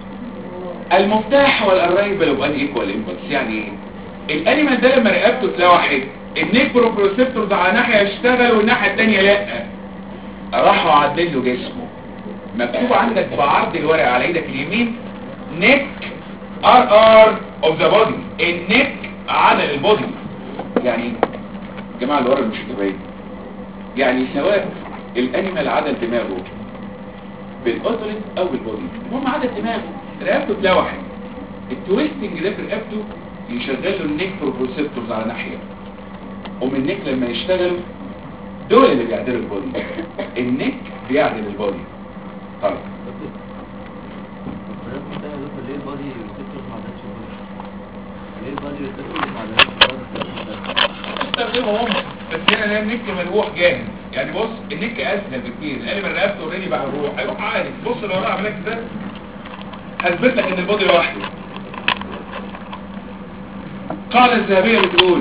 المفتاح هو الاررايفل اوف ان ايكوال امبلس يعني ايه الانيمال ده لما رقبته اتلوحت النيك بروبروسيبتورز على ناحيه يشتغل والناحيه الثانيه لا راحوا عادلين له جسمه مكتوب عندك بعرض الورق على ايدك اليمين نيك ار ار اوف ذا بودي النيك على البودي يعني جماعه اللي ورا مش متابعين يعني سواء الانيمال عدل دماغه بالاوتوليت او بالبودي المهم عدل دماغه رقبته اتلوحت التويستنج ده في رقبته يشغل له النيك بروبروسيبتورز على ناحيه ومن النيك لما يشتغلوا دول اللي بيعدلوا البودي النيك بيعدل البودي طيب ليه البادي ريسبتورز ما عدتش ليه البادي ريسبتورز ما عدتش استخدمهم بس هنا ده النك ملوح جاهز يعني بص النك اسهل بكتير القلب الرقبته اوريدي بقى الروح هيروح عادي بص لو انا عملت ده هثبت لك ان البودي لوحده القاعده الذهبيه بتقول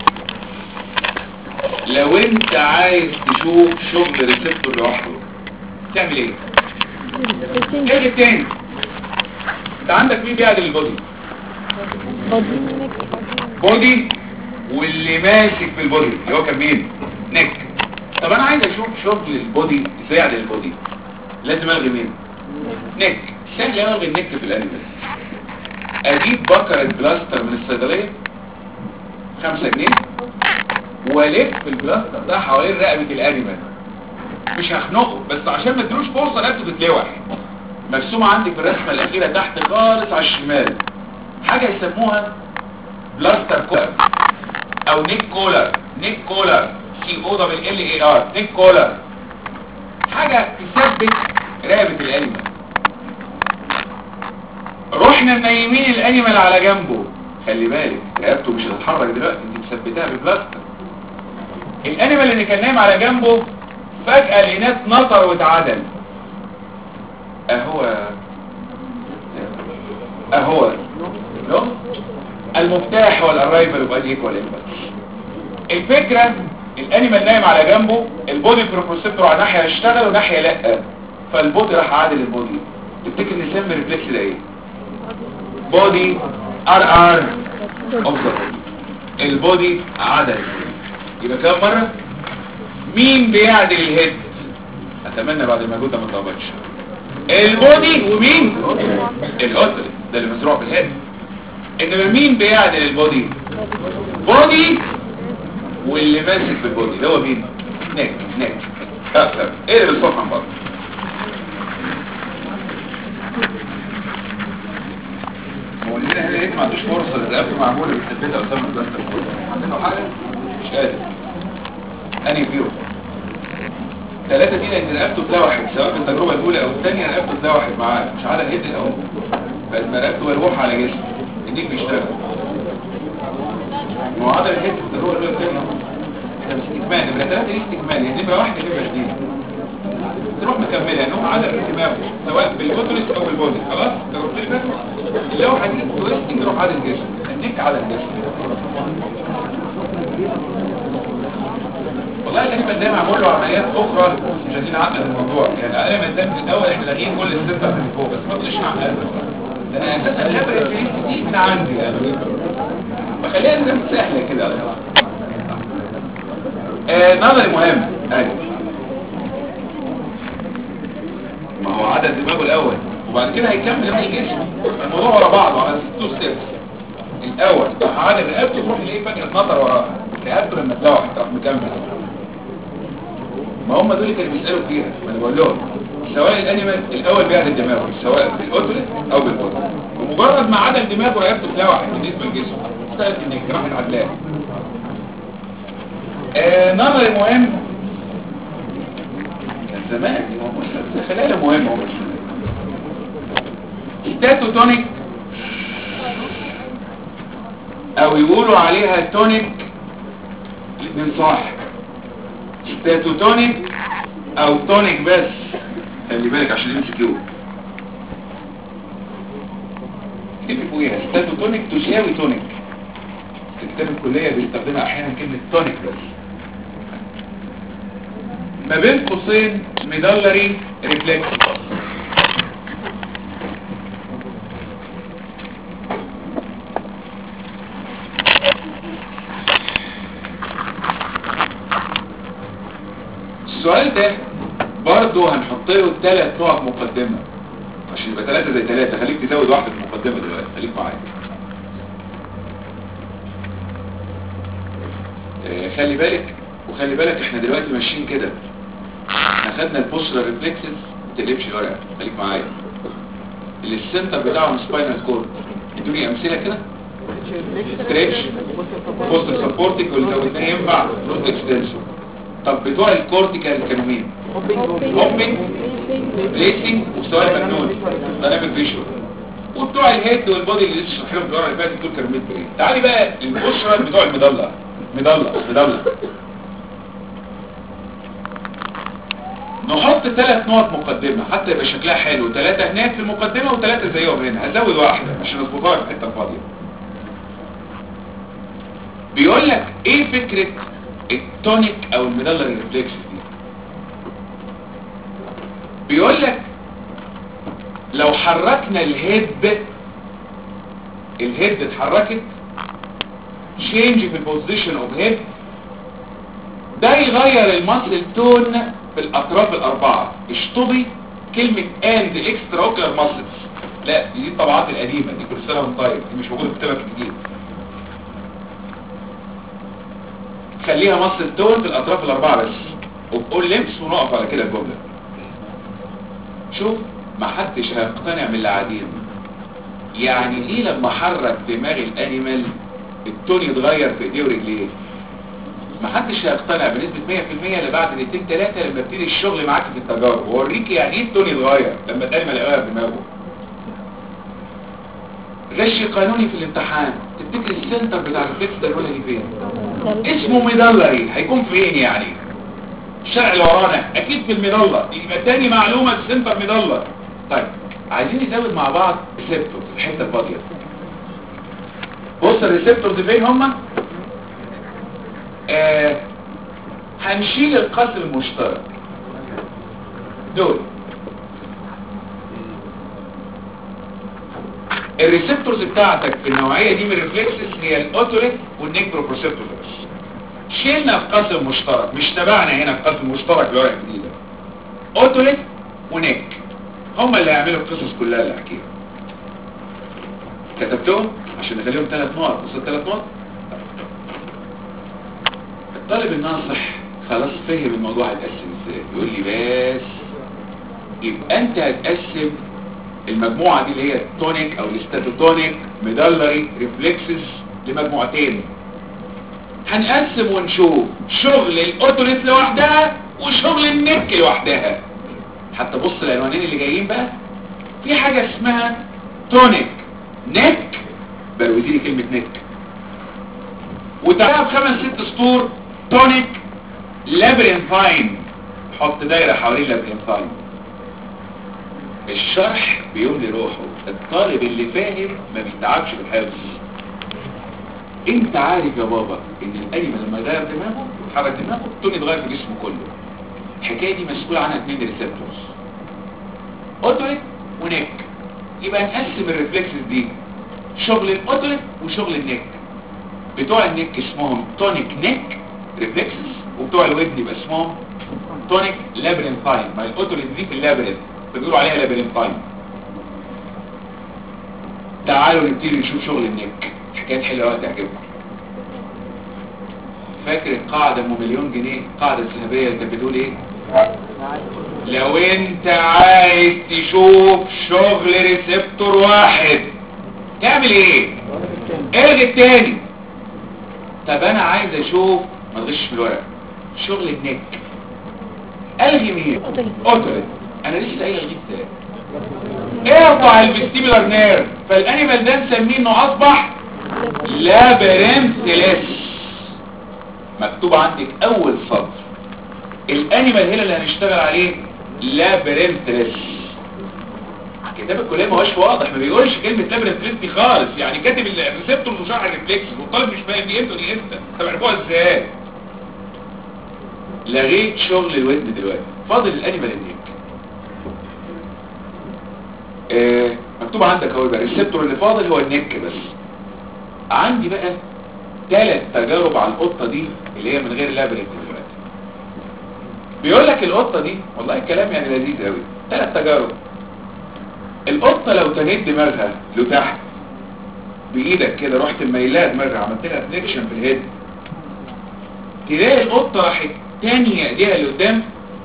لو انت عايز تشوف شغل ريسبتور لوحده تعمل ايه؟ ايه التاني انت عندك مين بيعدل البودي؟ بودي بودي واللي ماسك في البودي اللي هو كان مين نك طب انا عايز اشوف شغل البودي ازاي يعدل البودي لازم الغي مين نك سهل الغي النك في الانيمال اجيب بكرة بلاستر من الصيدلية خمسة جنيه والف البلاستر ده حوالين رقبة الانيمال مش هخنقه بس عشان ما ادلوش فرصة رقبته تتلوح مرسومة عندي في الرسمة الأخيرة تحت خالص على الشمال حاجة يسموها بلاستر كولر او نيك كولر نيك كولر سي او دبل ال اي ار نيك كولر حاجة تثبت رقبة الانيمال رحنا منيمين الانيمال على جنبه خلي بالك رقبته مش هتتحرك دلوقتي انت مثبتها بالبلاستر الانيمال اللي كان نايم على جنبه فجأة لقيناه اتنطر واتعدل اهو اهو نو المفتاح هو الاررايفل اوف ان ايكوال امبلس الفكره الانيمال نايم على جنبه البودي بروبروسيبتور على ناحيه يشتغل وناحيه لا فالبودي راح عادل البودي تفتكر نسمي الريفلكس ده ايه بودي ار ار اوف ذا البودي عدل يبقى كام مره مين بيعدل الهيد اتمنى بعد المجهود ده ما تلخبطش البودي ومين الاوتر ده اللي مزروع في الهيد انما مين بيعدل البودي بودي واللي ماسك في البودي ده هو مين نك نك طب طب ايه اللي بالصوت عن بعض ريت ما عندوش فرصه الرقبه معموله بتثبتها قدام البلاستر عندنا حاجه مش قادر انهي فيهم ثلاثة دي لان رقبته اتلوحت سواء في التجربة الاولى او الثانية رقبته اتلوحت معاه مش على الهيد الاول فلما رقبته ملوحة على جسمه النيك بيشتغل ما هو عضل الهيد في التجربة الاولى والثانية ده مش استكمال نمرة ثلاثة دي استكمال يعني نمرة واحدة نمرة اثنين تروح مكملة يعني هو عدد دماغه سواء بالبوتوليس او بالبودي خلاص تجربتين اللي فاتوا اللوحة دي تويستنج يروح عدد الجسم النيك على الجسم والله الانيما ده معمول له عمليات اخرى مش عايزين نعقد الموضوع يعني الانيما ده من الاول احنا لاقيين كل السنتر من فوق بس ما تقولش نعقد ده انا اساسا الليبر دي من عندي يعني فخليها نظام سهله كده آه نظري مهم ايوه ما هو عدد دماغه الاول وبعد كده هيكمل باقي جسمه الموضوع ورا بعضه على تو ستيبس الاول راح عدد رقبته تروح لايه فجاه نظر وراها رقبته لما تلوح راح مكمل ما هم دول اللي كانوا بيسالوا فيها ما انا بقول لهم سواء الانيمال الاول بيعدل دماغه سواء بالاوتوليت او بالبوتوليت ومجرد ما عدل دماغه رقبته اتلوحت بالنسبه لجسمه اشتغلت انك راحت عدلاه آه نظري مهم كان زمان هو مش خلاله مهم هو مش التاتوتونيك او يقولوا عليها تونيك الاثنين صح ستاتوتونيك او تونيك بس خلي بالك عشان يمشي كيو اكتبي فوقيها ستاتوتونيك تساوي تونيك في كتاب الكلية بيستخدمها احيانا كلمة تونيك بس ما بين قوسين ميدالري ريفلكس السؤال ده برضه هنحط له ثلاث نقط مقدمة عشان يبقى ثلاثة زي ثلاثة خليك تزود واحدة في المقدمة دلوقتي خليك معايا آه، خلي بالك وخلي بالك احنا دلوقتي ماشيين كده احنا خدنا البوستر ريفلكسز ما تقلبش الورقة خليك معايا اللي السنتر بتاعهم سباينال كورد ادوني امثله كده ستريتش بوستر سبورتيك واللي ينفع نوت اكستنسور طب بتوع الكورتيكال كانوا مين هوبينج بليسنج وسؤال مجنون دايناميك فيجوال وبتوع الهيد والبودي اللي لسه شرحهم في الورقه اللي فاتت دول كانوا مين برين تعالي بقى البشرى بتوع المضله مضله مضله نحط ثلاث نقط مقدمة حتى يبقى شكلها حلو ثلاثة هناك في المقدمة وثلاثة زيهم هنا هزود واحدة عشان اظبطها في الحتة الفاضية بيقول لك ايه فكرة التونيك او الميدالر ريفلكس دي بيقول لك لو حركنا الهيد الهيد اتحركت change في البوزيشن اوف هيد ده يغير المصل تون في الاطراف الاربعة اشطبي كلمة اند اكسترا اوكلر ماسلز لا دي الطبعات القديمة دي كل سنة وانت طيب دي مش موجودة في كتابك الجديد خليها مصل تون في الاطراف الاربعة بس وبقول لمس ونقف على كده الجملة شوف ما حدش هيقتنع من اللي قاعدين يعني ايه لما حرك دماغ الانيمال التون يتغير في ايديه ورجليه ما حدش هيقتنع بنسبة 100% اللي بعد دقيقتين ثلاثة لما ابتدي الشغل معاك في التجارب واوريك يعني ايه التون يتغير لما الانيمال يغير دماغه غش قانوني في الامتحان تفتكر السنتر بتاع الريفلكس ده الولا دي فين اسمه ميدلري هيكون فين يعني الشرع اللي ورانا اكيد في الميدلر يبقى تاني معلومة السنتر ميدلر طيب عايزين نزود مع بعض ريسبتور في الحته الفاضيه بص الريسبتورز فين هما آه هنشيل القسم المشترك دول الريسبتورز بتاعتك في النوعية دي من الريفلكسز هي الاوتوليت والنيكروبروسيبتورز بس شيلنا القسم مشترك مش تبعنا هنا القسم المشترك لورقة جديدة اوتوليت ونيك هم اللي هيعملوا القصص كلها اللي احكيها كتبتهم عشان نخليهم ثلاث نقط بص الثلاث نقط الطالب الناصح خلاص فهم الموضوع هيتقسم ازاي يقول لي بس يبقى انت هتقسم المجموعة دي اللي هي التونيك او الاستاتوتونيك ميدالري ريفلكسز لمجموعتين هنقسم ونشوف شغل الاوتوريت لوحدها وشغل النك لوحدها حتى بص العنوانين اللي جايين بقى في حاجة اسمها تونيك نك بروزي لي كلمة نك وتعالى بخمس ست سطور تونيك لابرينثاين حط دايرة حوالين لابرينثاين الشرح بيملي روحه الطالب اللي فاهم ما بيتعبش في الحفظ انت عارف يا بابا ان الانيمال لما يغير دماغه ويحرك دماغه التون يتغير في جسمه كله الحكايه دي مسؤول عنها اثنين ريسبتورز اوتوريك ونيك يبقى نقسم الريفلكسز دي شغل الاوتوريك وشغل النيك بتوع النيك اسمهم تونيك نيك ريفلكسز وبتوع الودن يبقى اسمهم تونيك لابرينثاين ما الاوتوريك دي في اللابرينث بيقولوا عليها لابرينثاين تعالوا نبتدي نشوف شغل النيك حكايات حلوه قوي تعجبكم فاكر القاعده ام مليون جنيه القاعده الذهبيه اللي كانت بتقول ايه لو انت عايز تشوف شغل ريسبتور واحد تعمل ايه الغي التاني طب انا عايز اشوف ما تغش في الورق شغل النك الغي مين اوتوريت انا لسه قايل الغي ازاي اقطع الفيستيبولار نيرف فالانيمال ده نسميه انه اصبح لابرنثلس مكتوب عندك اول سطر الانيمال هنا اللي هنشتغل عليه لابرنثلس كتاب الكليه ما هوش واضح ما بيقولش كلمه لابرنثلس دي خالص يعني كاتب الريسبتور وشرح الريفلكس والطالب مش فاهم دي امتى ودي امتى طب عرفوها ازاي لغيت شغل الودن دلوقتي فاضل الانيمال النيك آه مكتوب عندك اهو يبقى الريسبتور اللي فاضل هو النك بس عندي بقى ثلاث تجارب على القطه دي اللي هي من غير لابرنت دلوقتي بيقول لك القطه دي والله الكلام يعني لذيذ قوي ثلاث تجارب القطه لو تنيت دماغها لتحت بايدك كده رحت ميلها دماغها عملت لها فليكشن في الهيد تلاقي القطه راحت تانية ايديها لقدام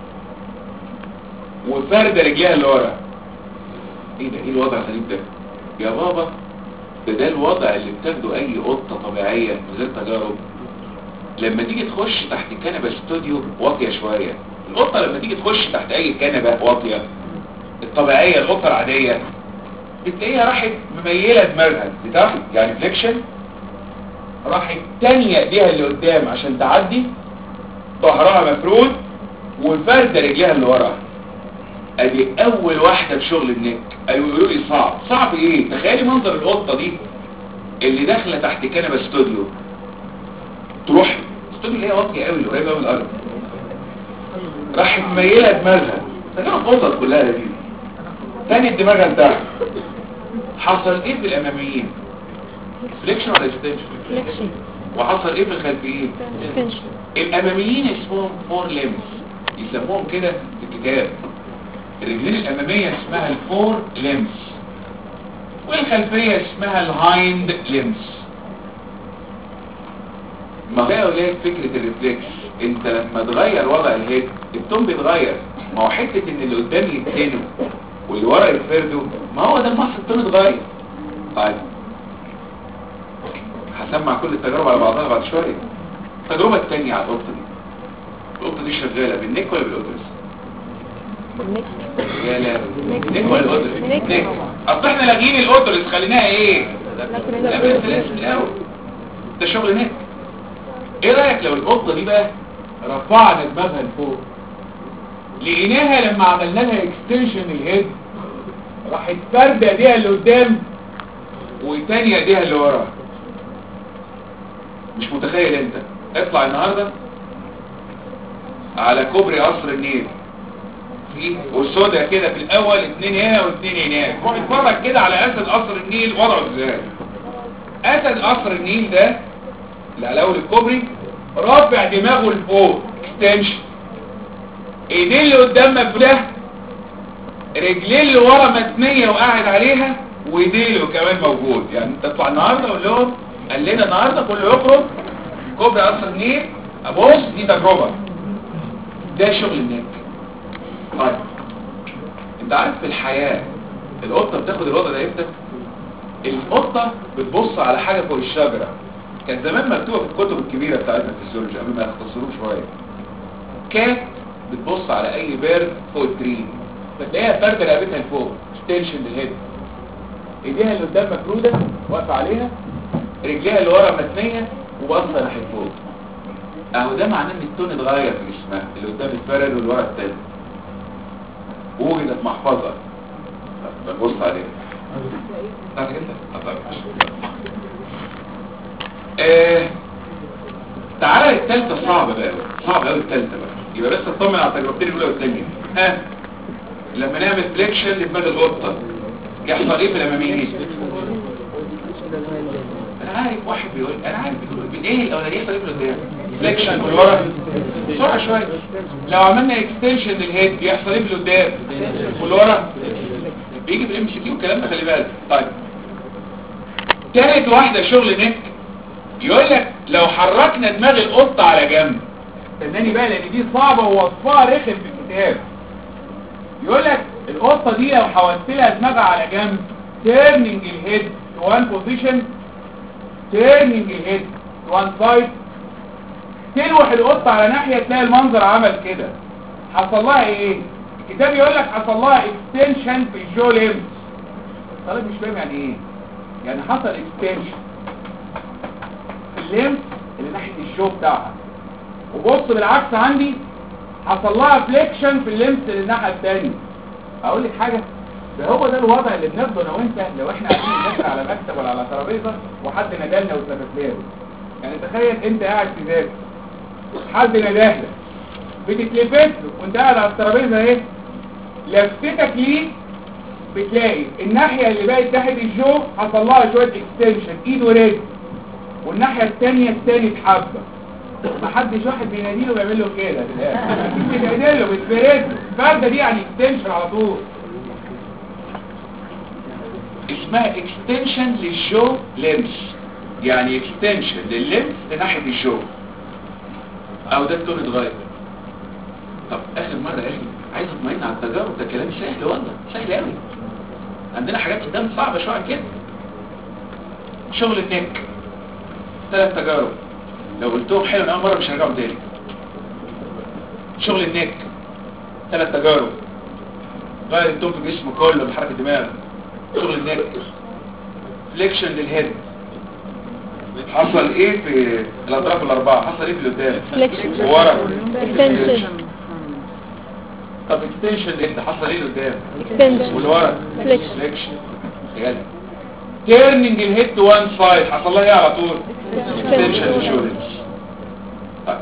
وفارده رجليها لورا ايه ده ايه الوضع الغريب ده يا بابا ده ده الوضع اللي بتاخده اي قطه طبيعيه من غير تجارب لما تيجي تخش تحت كنبه استوديو واطيه شويه القطه لما تيجي تخش تحت اي كنبه واطيه الطبيعيه القطه العاديه بتلاقيها راحت مميله دماغها لتحت يعني فليكشن راحت تانية ايديها اللي قدام عشان تعدي ظهرها مفرود وفارده رجليها اللي ورا ادي اول واحدة في شغل النك قالوا يقولوا لي صعب صعب ايه تخيلي منظر القطة دي اللي داخلة تحت كنبة استوديو تروح استوديو اللي هي واطية قوي اللي قريبة من الارض راحت مميلة دماغها فكانت القطط كلها دي تاني دماغها لتحت حصل ايه في الاماميين فليكشن ولا اكستنشن فليكشن وحصل ايه في الخلفيين اكستنشن الاماميين اسمهم فور ليمز يسموهم كده في الكتاب الرجلين الامامية اسمها الفور ليمز والخلفية اسمها الهايند ليمز ما هي ولاد فكرة الريفلكس انت لما تغير وضع الهيد التون بيتغير ما هو حتة ان اللي قدام يتنوا واللي ورا يتفردوا ما هو ده المصر التون اتغير طيب هسمع كل التجارب على بعضها بعد شوية التجربة التانية على القطة دي القطة دي شغالة بالنك ولا بالأوترس يا لا نيك ولا الأوترس نيك. نيك اصل احنا لاغيين الأوترس خليناها ايه لا بس لسه الأول ده شغل نيك ايه رأيك لو القطة دي بقى رفعنا دماغها لفوق لقيناها لما عملنا لها اكستنشن الهيد راحت فاردة ايديها اللي قدام وتانية ايديها اللي ورا مش متخيل انت اطلع النهاردة على كوبري قصر النيل في والسودة كده في الاول اتنين هنا واتنين هناك روح اتفرج كده على اسد قصر النيل وضعه ازاي اسد قصر النيل ده اللي على اول الكوبري رافع دماغه لفوق اكستنشن ايديه اللي قدام مفلاه رجليه اللي ورا متنيه وقاعد عليها وديله كمان موجود يعني تطلع النهارده اقول لهم قال لنا النهارده كله يخرج كوبري قصر النيل ابص دي تجربه ده شغل النك طيب انت عارف في الحياه القطه بتاخد الوضع ده امتى القطه بتبص على حاجه فوق الشجره كان زمان مكتوبه في الكتب الكبيره بتاعتنا في الفسيولوجي قبل ما يختصروه شويه كات بتبص على اي بيرد فوق الترين فتلاقيها فارده رقبتها لفوق ستيشن للهيد ايديها اللي قدام مفروده واقفه عليها رجليها اللي ورا متنيه وباصه ناحيه فوق اهو ده معناه ان التون اتغير في جسمها اللي قدام اتفرد واللي ورا التاني وجدت محفظه ببص عليها تعرف كده؟ طيب. آه، تعالى التالتة صعبة بقى صعبة قوي التالتة بقى يبقى بس اطمن على التجربتين الاولى والثانيه ها لما نعمل فليكشن لدماغ القطه يحصل ايه في الاماميين انا عارف واحد بيقول انا عارف بيقول من ايه الاولانيه يحصل ايه في القدام فليكشن من ورا بسرعه شويه لو عملنا اكستنشن للهيد يحصل ايه في القدام والورا بيجي في الام سي كيو الكلام ده خلي بالك طيب تالت واحده شغل نك يقول لك لو حركنا دماغ القطه على جنب استناني بقى لان دي صعبة ووصفها رخم في الكتاب يقول لك القطة دي لو حولت لها دماغها على جنب turning الهيد to one position turning الهيد to one side تلوح القطة على ناحية تلاقي المنظر عمل كده حصل لها ايه الكتاب يقول لك حصل لها extension في الجو ليمز الطالب مش فاهم يعني ايه يعني حصل extension في الليمز اللي ناحية الجو بتاعها وبص بالعكس عندي حصل لها فليكشن في الليمس للناحيه الثانيه اقول لك حاجه ده هو ده الوضع اللي بناخده انا وانت لو احنا قاعدين نذاكر على مكتب ولا على ترابيزه وحد ندلنا وثبت له يعني تخيل انت قاعد تذاكر حد ندهلك بتتلفت له وانت قاعد على الترابيزه اهي لفتك ليه بتلاقي الناحيه اللي بقت تحت الجو حصل لها شويه اكستنشن ايد ورجل والناحيه الثانيه الثاني اتحبه ما حدش واحد بيناديله ويعمل له كده في الاخر اكيد بيناديله بيتفرد له الفرده دي يعني اكستنشن على طول اسمها اكستنشن للجو ليمس يعني اكستنشن للليمس لناحيه الجو او ده التون اتغير طب اخر مره يا اخي عايز اطمئن على التجارب ده كلام سهل والله سهل قوي عندنا حاجات قدام صعبه شويه عن كده شغل النك ثلاث تجارب لو قلتهم حلو من اول مره مش هرجعوا تاني شغل النك ثلاث تجارب غير التون في الجسم كله بحركه الدماغ شغل النك فليكشن للهيد حصل ايه في الاطراف الاربعه حصل ايه في اللي قدام Flexion. ورا Extension. طب اكستنشن للهيد حصل ايه اللي قدام Extension. واللي ورا Flexion. فليكشن يلا تيرنينج الهيد تو وان سايد حصل لها ايه على طول اكستنشن للشولدرز طيب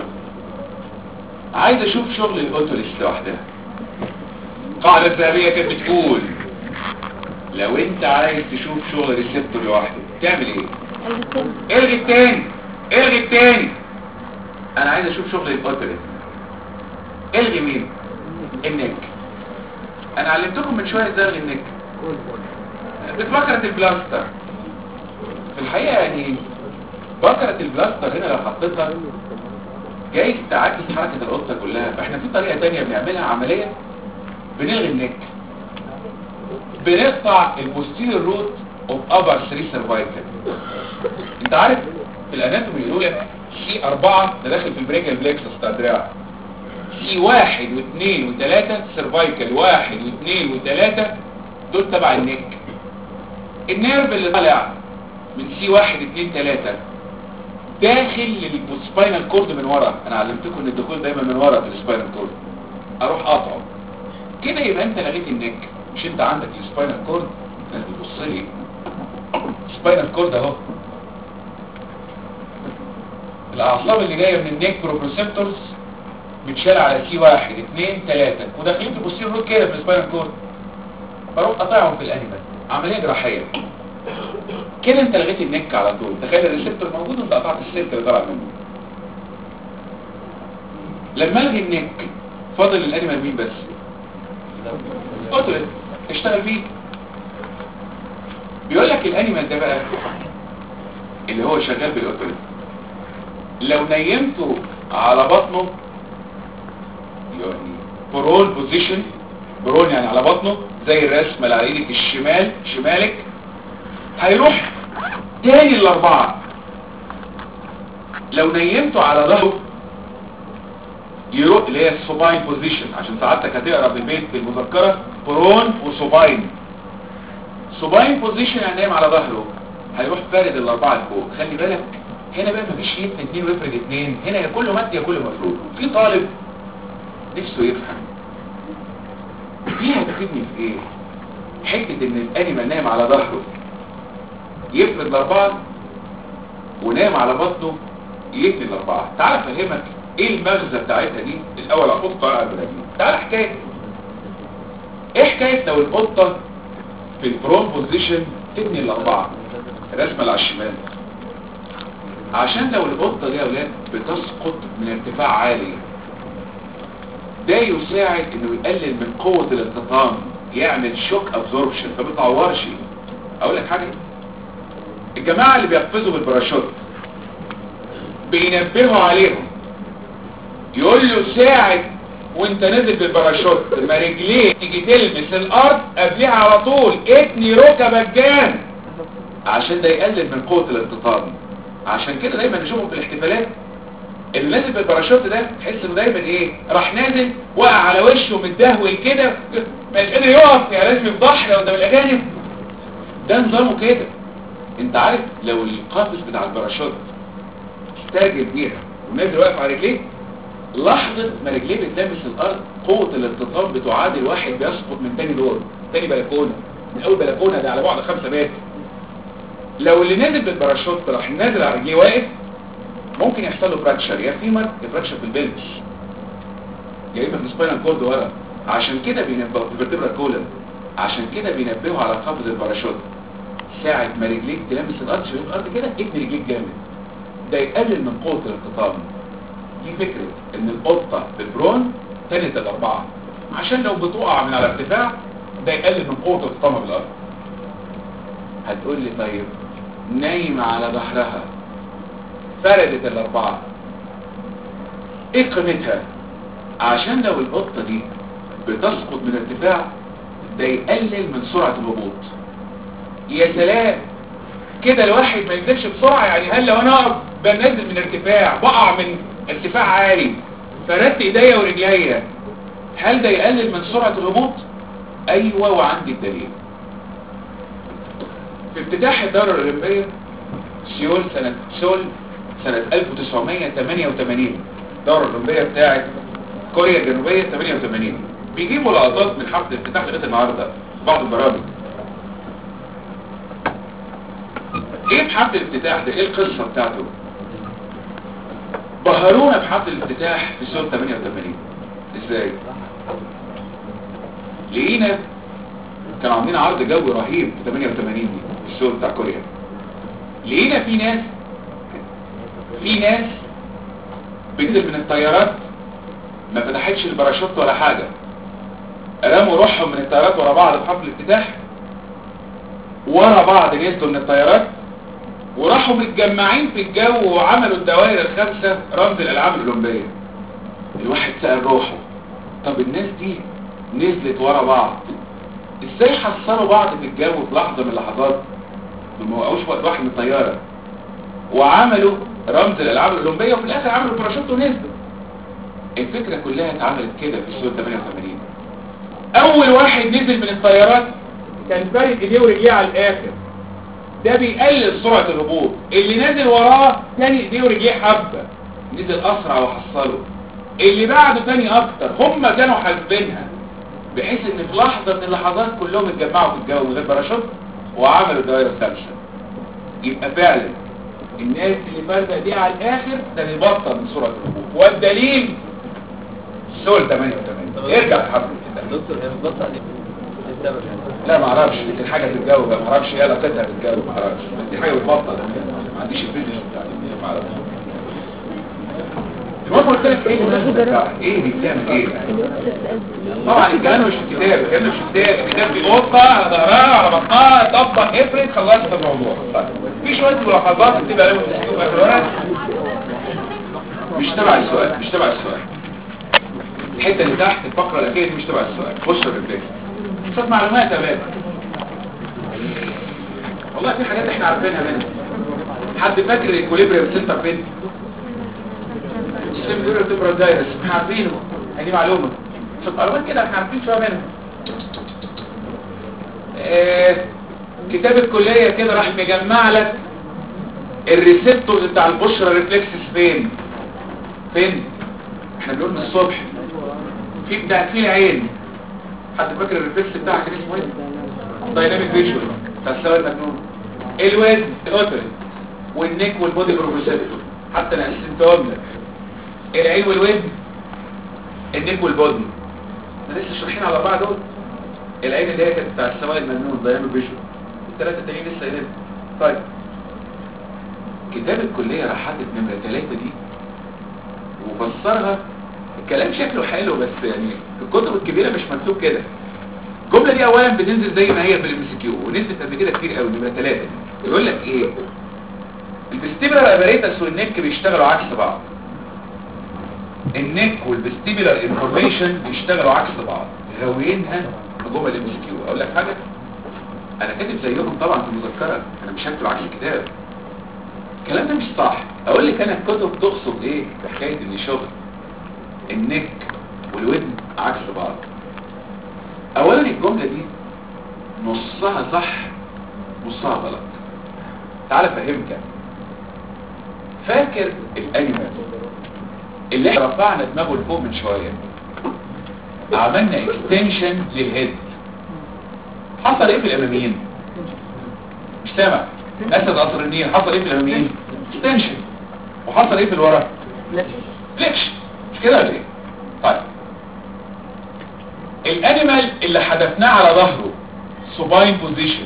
عايز اشوف شغل الاوتوليس لوحدها القاعده الذهبيه كانت بتقول لو انت عايز تشوف شغل الريسبتور لوحده تعمل ايه الغي التاني الغي التاني انا عايز اشوف شغل الاوتوليس الغي مين النك انا علمتكم من شويه ازاي الغي النك بفكرة البلاستر في الحقيقة يعني بكرة البلاستر هنا لو حطيتها جاي تعاكس حركة القطة كلها فاحنا في طريقة تانية بنعملها عملية بنلغي النك بنقطع البوستيريور روت اوف ابر 3 سيرفايكل انت عارف في الاناتومي يقول لك سي 4 ده داخل في البريكال بليكسس بتاع الدراع سي 1 و2 و3 سيرفايكل 1 و2 و3 دول تبع النك النيرف اللي طالع من سي 1 2 3 داخل للسباينال كورد من ورا انا علمتكم ان الدخول دايما من ورا في السباينال كورد اروح قاطعه كده يبقى انت لغيت النك مش انت عندك السباينال كورد الناس بتبص لي السباينال كورد اهو الاعصاب اللي جايه من النك بروبريسبتورز بتشال على سي 1 2 3 وداخلين في البوستيريور رود كده في السباينال كورد بروح قاطعهم في الانيمال عمليه جراحيه كده انت لغيت النك على طول تخيل الريسبتور موجود وانت قطعت السلك اللي طالع منه لما الغي النك فاضل الانيمال مين بس اوتوليت اشتغل فيه بيقول لك الانيمال ده بقى اللي هو شغال بالاوتوليت لو نيمته على بطنه يعني برول بوزيشن برون يعني على بطنه زي الرسمه اللي على ايدك الشمال شمالك هيروح تاني الاربعه لو نيمته على ظهره يروح اللي هي السوباين بوزيشن عشان سعادتك هتقرا في البيت في المذكره برون وسوباين سوباين بوزيشن يعني نايم على ظهره هيروح فارد الاربعه لفوق خلي بالك هنا بقى مفيش يفرد اتنين ويفرد اتنين هنا يا كله مد يا كله مفروض في طالب نفسه يفهم دي هتفيدني في ايه حته ان الانيمال نايم على ظهره يفرد الاربعه ونايم على بطنه يتني الاربعه تعال افهمك ايه المغزى بتاعتها دي الاول احط على البراجين تعال حكايه ايه حكايه لو القطه في البرون بوزيشن تبني الاربعه الرسمه اللي على الشمال عشان لو القطه دي يا اولاد بتسقط من ارتفاع عالي ده يساعد انه يقلل من قوه الالتطام يعمل شوك ابزوربشن فما بتعورش اقول لك حاجه الجماعه اللي بيقفزوا بالباراشوت بينبهوا عليهم يقول له ساعد وانت نازل بالباراشوت لما رجليك تيجي تلمس الارض قبلها على طول اتني ركبك جان عشان ده يقلل من قوة الالتطام عشان كده دايما نشوفهم في الاحتفالات اللي نازل بالباراشوت ده تحس انه دايما ايه راح نازل وقع على وشه متدهول كده مش قادر يقف يعني لازم يفضحنا قدام الاجانب ده نظامه كده انت عارف لو القافز بتاع الباراشوت استاجل بيها ونازل واقف على رجليه لحظة ما رجليه بتلامس الارض قوة الالتطام بتعادل واحد بيسقط من تاني دور تاني بلكونة من اول بلكونة ده على بعد خمسة متر لو اللي نازل بالباراشوت راح نازل على رجليه واقف ممكن يحصل له فراكشر يا فيمر يا فراكشر في البنش يا اما في السباينال كورد ورا عشان كده بينبهوا في الفرتبرا كولن عشان كده بينبهوا على قفز الباراشوت ساعة ما رجليك تلامس الارض شويه الارض كده ابني رجليك جامد ده يقلل من قوة الالتطام دي فكرة ان القطة بالبرون تنت الاربعة عشان لو بتقع من على ارتفاع ده يقلل من قوة الالتطام بالارض هتقول لي طيب نايمة على ظهرها فردت الاربعة ايه قيمتها عشان لو القطة دي بتسقط من ارتفاع ده يقلل من سرعة الهبوط يا سلام كده الواحد ما ينزلش بسرعة يعني هل لو انا اقف بنزل من ارتفاع بقع من ارتفاع عالي فردت ايديا ورجليا هل ده يقلل من سرعة الهبوط ايوه وعندي الدليل في افتتاح الدورة الاولمبية سيول سنة سيول سنة 1988 الدورة الاولمبية بتاعت كوريا الجنوبية 88 بيجيبوا لقطات من حفل الافتتاح لغاية النهاردة في بعض البرامج ايه في حفل الافتتاح ده ايه القصة بتاعته بهرونا في حفل الافتتاح في سنة 88 ازاي لقينا كانوا عاملين عرض جوي رهيب في 88 دي في السوق بتاع كوريا لقينا في ناس في ناس بتنزل من الطيارات ما فتحتش الباراشوت ولا حاجة رموا روحهم من الطيارات ورا بعض في حفل الافتتاح ورا بعض نزلوا من الطيارات وراحوا متجمعين في الجو وعملوا الدوائر الخمسة رمز الألعاب الأولمبية الواحد سأل روحه طب الناس دي نزلت ورا بعض ازاي حصلوا بعض في الجو في لحظة من اللحظات ما وقعوش وقت واحد من الطيارة وعملوا رمز الألعاب الأولمبية وفي الآخر عملوا باراشوت ونزلوا الفكرة كلها اتعملت كده في السنة 88 أول واحد نزل من الطيارات كان فارد ايديه ورجليه على الاخر ده بيقلل سرعة الهبوط اللي نازل وراه تاني ايديه ورجليه حبة نزل اسرع وحصله اللي بعده تاني اكتر هم كانوا حاسبينها بحيث ان في لحظة من اللحظات كلهم اتجمعوا في الجو من غير باراشوت وعملوا الدائرة الخامسة يبقى فعلا الناس اللي فاردة ايديها على الاخر ده بيبطل من سرعة الهبوط والدليل سول 88 ارجع لحفل الكتاب دكتور هي بتبطأ ليه؟ ايه السبب يعني؟ لا ما اعرفش دي حاجه في الجو بقى ما اعرفش ايه علاقتها بالجو ما اعرفش دي حاجه بتبطل ما عنديش الفيديو بتاع ما اعرفش المهم قلت لك ايه المناسبة بتاعها؟ ايه دي بتعمل ايه طبعا الكلام مش في الكتاب الكلام مش في الكتاب الكتاب في قطه على ظهرها على بطنها طبق افرد خلصت الموضوع طيب. في شويه ملاحظات بتبقى عليهم في السكوب اخر ورقه مش تبع السؤال مش تبع السؤال الحته اللي تحت الفقره الاخيره دي مش تبع السؤال خش الريفلكس شوف معلومات يا ولاد والله في حاجات احنا عارفينها منها حد فاكر الاكوليبريم سنتر فين السيستم بيقول تبرد دايرس احنا عارفينه دي معلومه شوف معلومات كده احنا عارفين شويه منها آه، كتاب الكليه كده راح مجمع لك الريسبتور بتاع البشرة ريفلكسز فين فين احنا بنقول من الصبح في بتاع في العين حد فاكر الريفلكس بتاعك كان اسمه ايه دايناميك فيجوال بتاع السواد المجنون الواد الاوتري والنيك والبودي بروبريسبتور حتى انا قسمتهم لك العين والود النيك والبودي احنا لسه شارحين على بعض دول العين اللي هي كانت بتاع السواد المجنون دايناميك فيجوال الثلاثه التانيين لسه قايلين طيب كتاب الكلية راح حاطط نمرة ثلاثة دي وفسرها الكلام شكله حلو بس يعني في الكتب الكبيرة مش مكتوب كده الجملة دي اولا بتنزل زي ما هي في الام سي كيو ونزلت قبل كده كتير قوي نمرة ثلاثة يقول لك ايه الفيستيبولار اباريتس والنك بيشتغلوا عكس بعض النك والفيستيبولار انفورميشن بيشتغلوا عكس بعض غاويينها في جمل الام سي كيو اقول لك حاجة انا كاتب زيهم طبعا في المذكرة انا مش هكتب عكس الكتاب الكلام ده مش صح اقول لك انا الكتب تقصد ايه بحكايه ان شغل النك والودن عكس بعض اولا الجمله دي نصها صح نصها غلط تعال افهمك فاكر الانيمال اللي احنا رفعنا دماغه لفوق من شويه عملنا اكستنشن للهيد حصل ايه في الاماميين مش سامع اسد قصر النيل حصل ايه في الاماميين اكستنشن وحصل ايه في الورا فليكشن مش كده ولا ايه طيب الانيمال اللي حدفناه على ظهره سوباين بوزيشن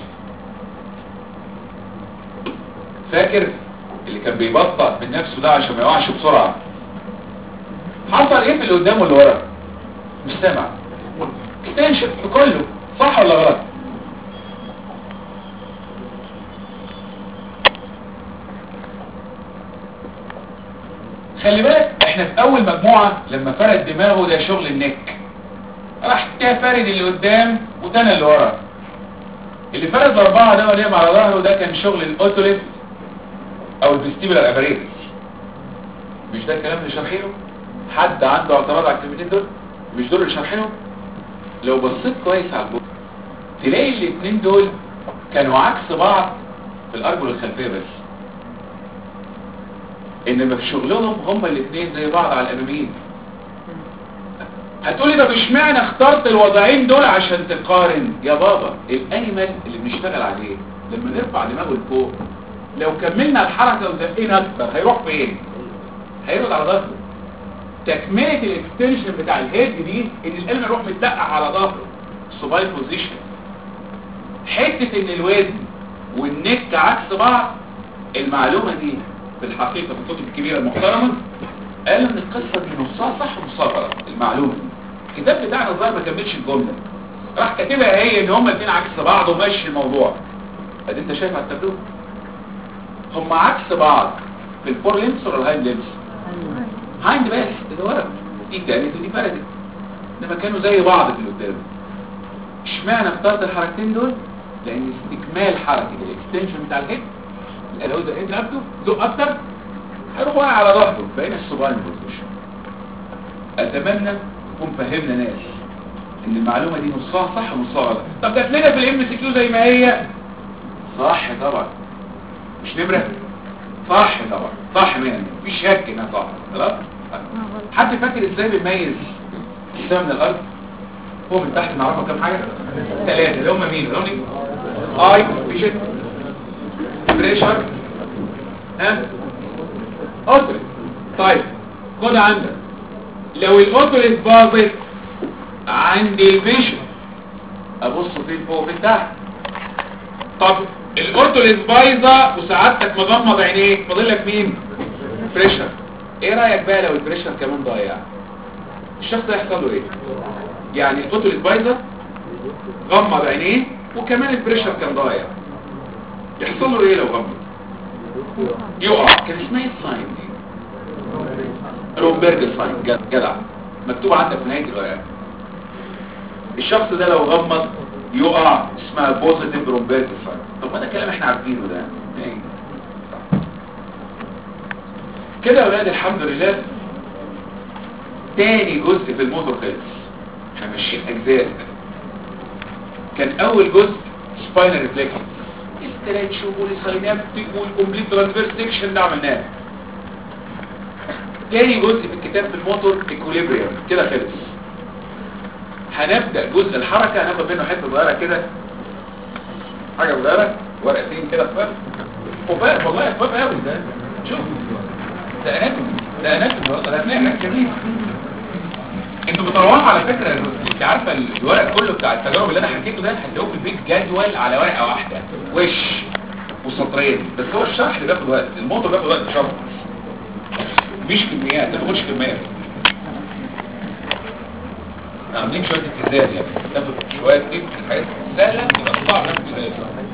فاكر اللي كان بيبطأ من نفسه ده عشان ما يقعش بسرعة حصل ايه في اللي قدامه واللي ورا مش سامع اكستنشن في كله صح ولا غلط خلي بالك احنا في اول مجموعة لما فرد دماغه ده شغل النك راح فارد اللي قدام وتاني اللي ورا اللي فرد الاربعة ده ونام على ظهره ده كان شغل الاوتوليف او الفيستيبولار اباريتس مش ده الكلام اللي شارحينه حد عنده اعتراض على الكلمتين دول مش دول اللي شارحينهم لو بصيت كويس على البوك تلاقي الاثنين دول كانوا عكس بعض في الارجل الخلفيه بس انما في شغلهم هما الاثنين زي بعض على الامامين هتقولي طب اشمعنى اخترت الوضعين دول عشان تقارن يا بابا الانيمال اللي بنشتغل عليه لما نرفع دماغه لفوق لو كملنا الحركه ودقينا اكتر هيروح فين هيرد على ظهره تكمله الاكستنشن بتاع الهيد دي ان القلم يروح متدقق على ظهره السوباي بوزيشن حته ان الوزن والنك عكس بعض المعلومه دي في الحقيقه في الكتب الكبيره المحترمه قالوا ان القصه دي نصها صح ونصها غلط المعلومه دي الكتاب بتاعنا الظاهر ما كملش الجمله راح كاتبها هي ان هما الاثنين عكس بعض وماشي الموضوع ادي انت شايف على التابلو هم عكس بعض في الفور لينس ولا الهايند لينس هايند بس ده ورا دي اتدقنت ودي فردت انما كانوا زي بعض في اللي قدام اشمعنى اخترت الحركتين دول لان استكمال حركه الاكستنشن بتاع الهيد لو ده انت رقبته زق اكتر هيروح واقع على ظهره بقينا السوباين بوزيشن اتمنى نكون فهمنا ناس ان المعلومه دي نصها صح ونصها غلط طب جات لنا في الام سي كيو زي ما هي صح طبعا مش نمره صح طبعا صح 100 مفيش شك انها صح خلاص حد فاكر ازاي بنميز السماء من الارض فوق من تحت نعرفها كام حاجه ثلاثه اللي هم مين اللي اي فيشن بريشر ها اوتريت طيب خد عندك لو الاوتريت باظت عندي الفيشن ابص فين فوق وفين تحت طب الاوتوليت بايظه وسعادتك مغمض عينيك فاضل لك مين بريشر ايه رايك بقى لو البريشر كمان ضايع الشخص ده يحصل له ايه يعني الاوتوليت بايظه غمض عينيه وكمان البريشر كان ضايع يحصل له ايه لو غمض يقع كان اسمها ايه الساين دي رومبرج ساين جدع مكتوب عندك في نهايه الورقه الشخص ده لو غمض يقع اسمها بوزيتيف برومبيتس طب ما ده كلام احنا عارفينه ده إيه؟ صح. كده يا اولاد الحمد لله تاني جزء في الموتور خلص احنا ماشيين اجزاء كان اول جزء سباينال ريفلكس الستريتش والساينابتيك والكومبليت ترانسفير سيكشن ده عملناه تاني جزء في الكتاب في الموتور اكوليبريم كده خلص هنبدأ جزء الحركة هناخد منه حتة صغيرة كده حاجة صغيرة ورقتين كده خفاف خفاف والله خفاف قوي ده شوف ده اناتومي ده اناتومي والله ده هتلاقي حاجات جميلة انتوا بتروحوا على فكرة انت عارفة الورق كله بتاع التجارب اللي انا حكيته ده هتلاقوه في البيت جدول على ورقة واحدة وش وسطرين بس هو الشرح اللي بياخد وقت الموتور بياخد وقت شرح مش كميات ما تاخدش كميات عاملين شوية ابتزاز يعني تاخد شوية تيب الحاجات سهلة يبقى صعب نفس الابتزاز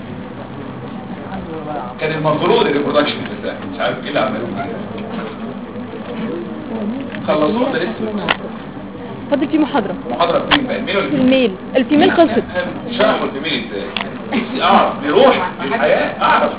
كان المفروض الريبرودكشن ابتزاز مش عارف ايه اللي عملوه خلصوه ده لسه فاضل في محاضرة محاضرة فين بقى الميل ولا في الميل الفيميل خلصت شرحوا الفيميل ازاي نفسي اعرف بيروح للحياة اعرف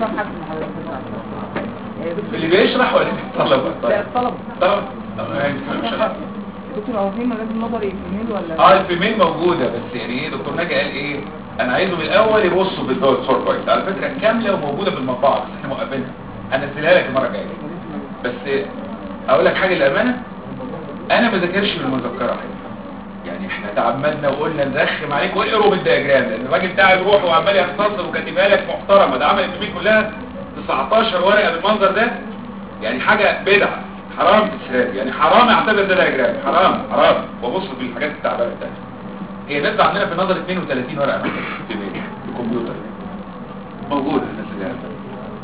اللي بيشرح ولا بيطلب لا الطلب طب طب يعني مش عارف. دكتور هو في مجال نظري في الميل ولا اه الفيميل موجودة بس يعني ايه دكتور ناجي قال ايه انا عايزهم الاول يبصوا في الدول صور كويس على فكرة كاملة وموجودة في المطبعة بس احنا موقفينها هنزلها لك المرة الجاية بس اقول لك حاجة للامانة انا ما ذاكرش من المذكرة يعني احنا تعمدنا وقلنا نرخم عليك واقروا بالدياجرام لان الراجل بتاعي يروح وعمال يختصر وكاتبها لك محترمه ده عمل الفيميل كلها 19 ورقه بالمنظر ده يعني حاجه بدعه حرام تتساب يعني حرام اعتبر ده دياجرام حرام حرام وابص في الحاجات التعبانه بتاعتها هي نازله عندنا في النظر 32 ورقه مثلا في البيت، في الكمبيوتر موجوده الناس اللي عارفة.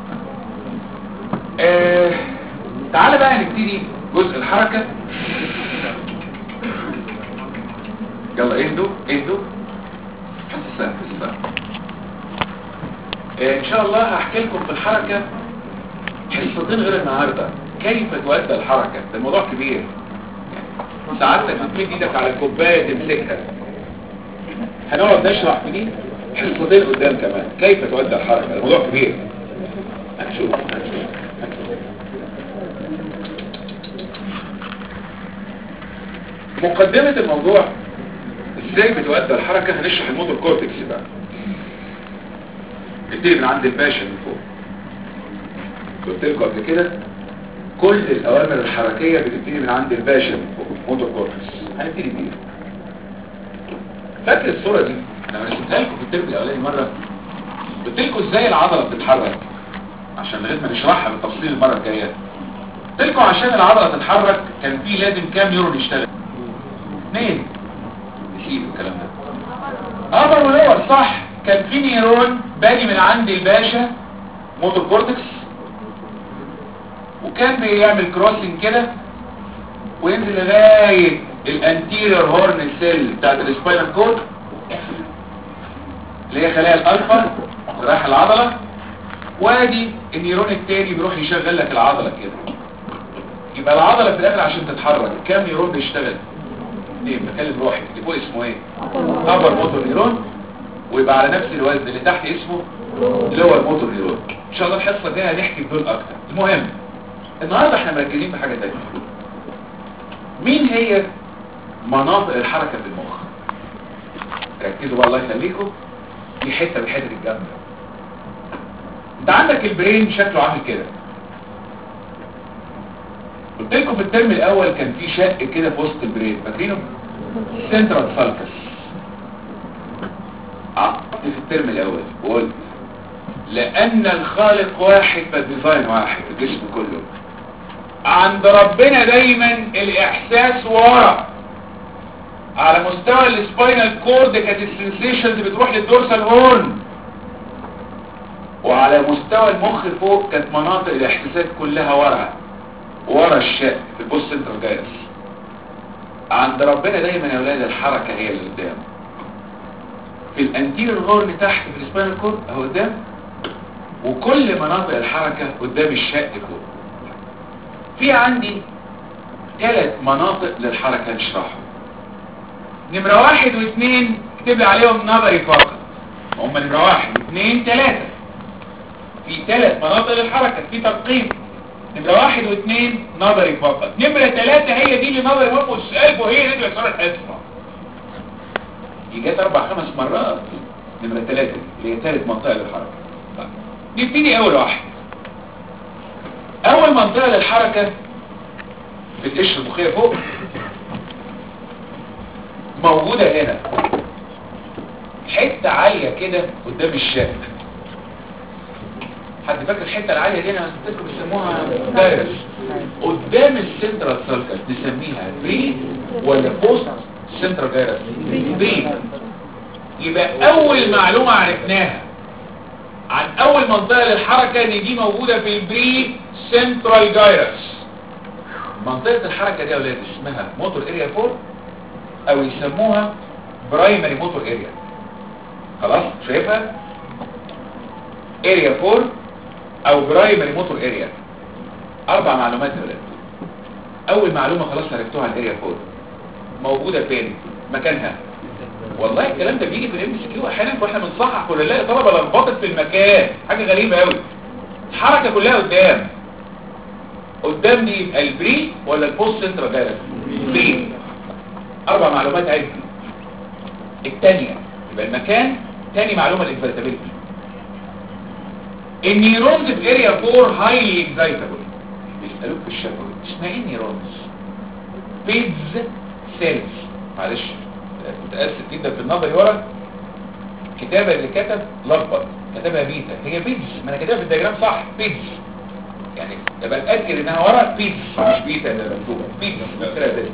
آه تعالى بقى نبتدي جزء الحركه يلا اهدوا اهدوا حسسان حسسان ان شاء الله هحكي لكم في الحركة حصتين غير النهاردة كيف تؤدى الحركة ده الموضوع كبير ساعتك تمد ايدك على الكوباية تمسكها هنقعد نشرح في دي حصتين قدام كمان كيف تؤدى الحركة ده الموضوع كبير هنشوف هنشوف هنشوف. مقدمة الموضوع ازاي بتؤدى الحركة هنشرح الموتور كورتكس بقى نبتدي من عند الباشا من فوق قلت لكم قبل كده كل الاوامر الحركية بتبتدي من عند الباشا من فوق موتور كورتكس هنبتدي بيها فاكر الصورة دي انا رسمتها لكم في الترم الاولاني مرة قلت لكم ازاي العضلة بتتحرك عشان لغايه ما نشرحها بالتفصيل المرة الجاية قلت لكم عشان العضلة تتحرك كان في لازم كام نيورون يشتغل اثنين نسيب الكلام ده ابر ولور صح كان في نيرون باني من عند الباشا موتور كورتكس وكان بيعمل كروسنج كده وينزل لغاية الانتيريور هورن سيل بتاعت السباينال كورد اللي هي خلايا الالفا رايح العضلة وادي النيرون التاني بيروح يشغل لك العضلة كده يبقى العضلة في الاخر عشان تتحرك كام نيرون بيشتغل ايه بكلم روحي اللي فوق اسمه ايه ابر موتور نيرون ويبقى على نفس الوزن اللي تحت اسمه لور موتور نيرون ان شاء الله الحصه الجايه هنحكي في دول اكتر المهم النهارده احنا مركزين في حاجه ثانيه مين هي مناطق الحركه في المخ ركزوا بقى الله يخليكم دي حته من الحتت الجامده انت عندك البرين شكله عامل كده قلت لكم في الترم الاول كان في شق كده في وسط البرين فاكرينه سنترال فالكس عقدت في الترم الاول وقلت لان الخالق واحد فالديزاين واحد الجسم كله عند ربنا دايما الاحساس ورا على مستوى السباينال كورد كانت السنسيشنز بتروح للدورسال هورن وعلى مستوى المخ فوق كانت مناطق الاحساسات كلها ورا ورا الشق في البوست سنترال جايرس عند ربنا دايما يا اولاد الحركه هي اللي قدام في الانتيريور هورن تحت في السباينال كورد اهو قدام وكل مناطق الحركه قدام الشق فوق في عندي ثلاث مناطق للحركة نشرحهم نمرة واحد واثنين اكتب لي عليهم نظري فقط هم نمرة واحد واثنين ثلاثة في ثلاث مناطق للحركة في ترقيم نمرة واحد واثنين نظري فقط نمرة ثلاثة هي دي اللي نظري فقط والسؤال وهي دي اللي صارت حصة يجات اربع خمس مرات نمرة ثلاثة اللي هي ثالث منطقة للحركة طيب. نبتدي اول واحد اول منطقة للحركة في القشر المخية فوق موجودة هنا حتة عالية كده قدام الشاك حد فاكر الحتة العالية دي انا هستذكر بيسموها دايرس قدام السنترال سيركل نسميها بري ولا بوست سنترال دايرس بري يبقى اول معلومة عرفناها عن اول منطقة للحركة ان دي موجودة في البري سنترال جايرس منطقة الحركة دي يا اولاد اسمها موتور اريا 4 او يسموها برايمري موتور اريا خلاص شايفها اريا 4 او برايمري موتور اريا اربع معلومات يا ولاد اول معلومة خلاص عرفتوها عن اريا 4 موجودة فين مكانها والله الكلام ده بيجي في الام سي كيو احيانا واحنا بنصحح ولا نلاقي طلبه لخبطت في المكان حاجه غريبه قوي الحركه كلها قدام قدام دي يبقى البري ولا البوست سنترال دايركت بري اربع معلومات عندي الثانيه يبقى المكان ثاني معلومه الانفرتابيلتي النيرونز في اريا 4 هايلي اكزايتابل بيسالوك في الشفوي اسمها ايه نيرونز بيدز سيلز معلش متاسف جدا في النظري ورا الكتابه اللي كتب لخبط كتبها بيتا هي بيدز ما انا كتبها في الدياجرام صح بيدز يعني ابقى اتاكد انها ورا بيدز مش بيتا اللي مكتوبه بيدز فاكرها ازاي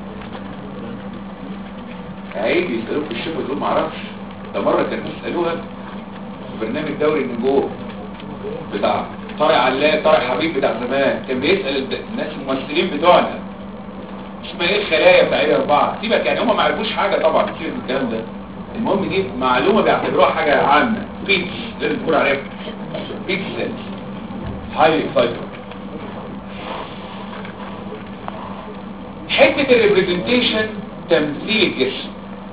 هيجي يسالوك في الشغل يقول ما اعرفش ده مره كانوا بيسالوها في برنامج دوري من جوه بتاع طارق علاء طارق حبيب بتاع زمان كان بيسال الد- الناس الممثلين بتوعنا اسمها ايه الخلايا بتاع ايه اربعه سيبك يعني هم ما عرفوش حاجه طبعا كتير من الكلام ده المهم دي معلومه بيعتبروها حاجه عامه بيتس لازم تكون عارفها بيتس سيلز هاي اكسايتد حته الريبريزنتيشن تمثيل الجسم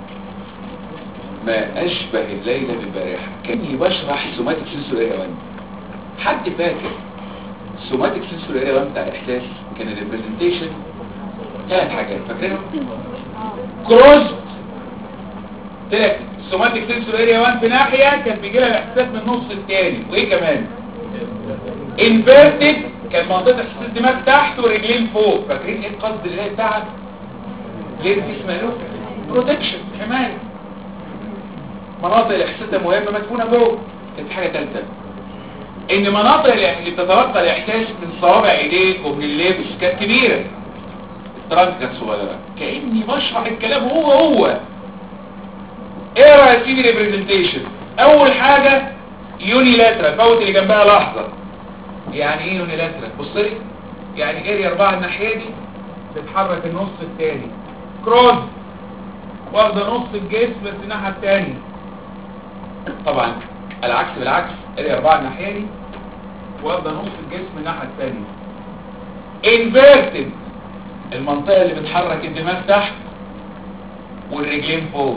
ما اشبه الليله بالبارحه كاني بشرح سوماتيك سنسور اريا 1 حد فاكر سوماتيك سنسور اريا 1 بتاع الاحساس كان الريبريزنتيشن ثلاث حاجات فاكرينهم كروز طلع السوماتيك سنسور اريا 1 في ناحيه كان بيجي لها الاحساس من النص الثاني وايه كمان انفيرتد كان منطقه احساس الدماغ تحت ورجلين فوق فاكرين ايه القصد اللي هي بتاعها ليه دي اسمها له بروتكشن حمايه مناطق الاحساس ده مهمه مدفونه جوه كانت في حاجه ثالثه ان مناطق اللي بتتلقى الاحساس من صوابع ايديك ومن اللبس كانت كبيره الترانك كانت صغيره كاني بشرح الكلام هو هو اقرا يا سيدي ريبريزنتيشن اول حاجه يوني لاترال فوت اللي جنبها لحظه يعني ايه يوني لاترال بص لي يعني اريا اربعه الناحيه دي بتحرك النص الثاني كروز واخده نص الجسم بس الناحيه الثانيه طبعا العكس بالعكس اريا اربعه الناحيه دي واخده نص الجسم الناحيه الثانيه انفيرتد المنطقه اللي بتحرك الدماغ تحت والرجلين فوق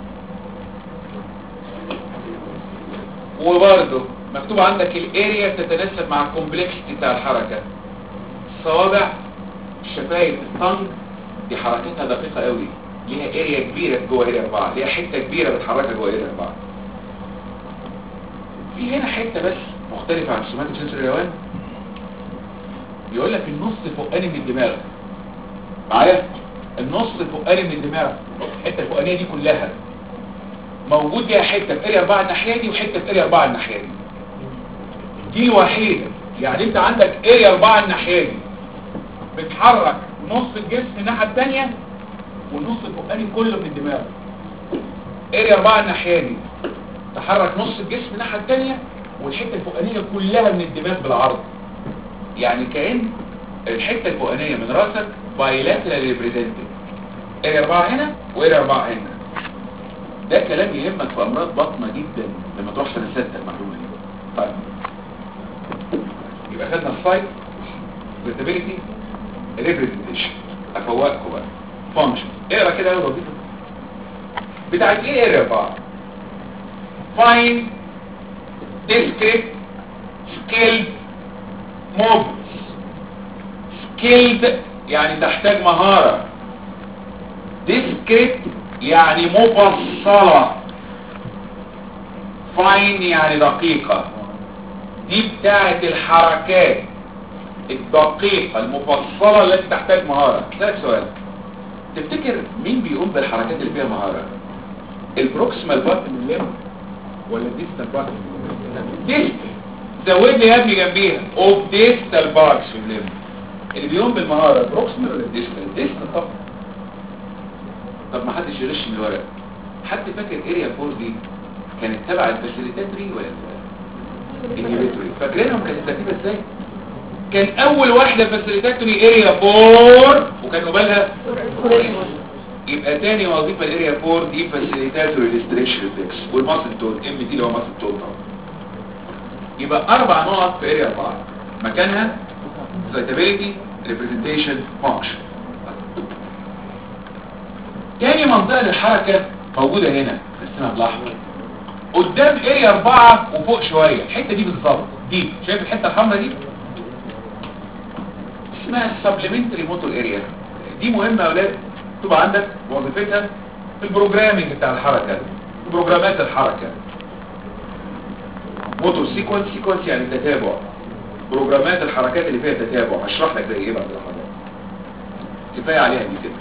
وبرضه مكتوب عندك الاريا بتتناسب مع الكومبلكسيتي بتاع الحركه الصوابع الشفايف الطنج دي حركتها دقيقه قوي ليها اريا كبيره جوه اريا 4 ليها حته كبيره بتحركها جوه اريا 4 في هنا حته بس مختلفه عن سوماتيك سنسور اليوان يقول لك النص فوقاني من الدماغ معايا النص فوقاني من الدماغ الحته الفوقانيه دي كلها موجود فيها حته في اريا 4 الناحيه دي وحته في اريا 4 الناحيه دي دي وحيده يعني انت عندك اريا 4 الناحيه دي بتحرك نص الجسم الناحيه الثانيه والنص الفوقاني كله من الدماغ اريا 4 الناحيه دي تحرك نص الجسم الناحيه الثانيه والحته الفوقانيه كلها من الدماغ بالعرض يعني كأن الحته الفوقانيه من راسك بايلاترال ريبريزنتد اريا 4 هنا واريا 4 هنا ده كلام يهمك في امراض بطنه جدا لما تروح سنه سته المعلومه دي طيب يبقى خدنا السايت ريتابيلتي ريبريزنتيشن افوقكم بقى فانكشن اقرا كده اول وظيفه بتاعت ايه اريا بقى فاين ديسكريت سكيلد موفز سكيلد يعني تحتاج مهارة ديسكريت يعني مفصلة فاين يعني دقيقة دي بتاعت الحركات الدقيقة المفصلة التي تحتاج مهارة اسالك سؤال تفتكر مين بيقوم بالحركات اللي فيها مهارة البروكسيمال بارت من الليم ولا الديستال بارت ديستال زود لي يا ابني جنبيها اوف ديستال بارتس في الليم اللي بيقوم بالمهارة البروكسيمال ولا الديستال ديستال طبعا طب ما حدش يغش من الورق حد فاكر اريا 4 دي كانت تبع الفاسيليتاتري ولا الانهبيتوري فاكرينهم كانت ترتيبها ازاي كان اول واحدة فاسيليتاتوري اريا 4 وكان قبالها يبقى تاني وظيفة الاريا 4 دي فاسيليتاتوري ريستريكشن ريفلكس والماسل تول ام تي اللي هو ماسل تول طبعا يبقى اربع نقط في اريا 4 مكانها excitability representation function تاني منطقة للحركة موجودة هنا اسمها بالاحمر قدام اريا 4 وفوق شوية الحتة دي بالظبط دي شايف الحتة الحمراء دي اسمها supplementary motor area دي مهمة يا اولاد تبقى عندك وظيفتها في البروجرامينج بتاع الحركة في بروجرامات الحركة موتور سيكونس سيكونس يعني تتابع بروجرامات الحركات اللي فيها تتابع هشرح لك زي ايه بعد الحلقة كفاية عليها دي كده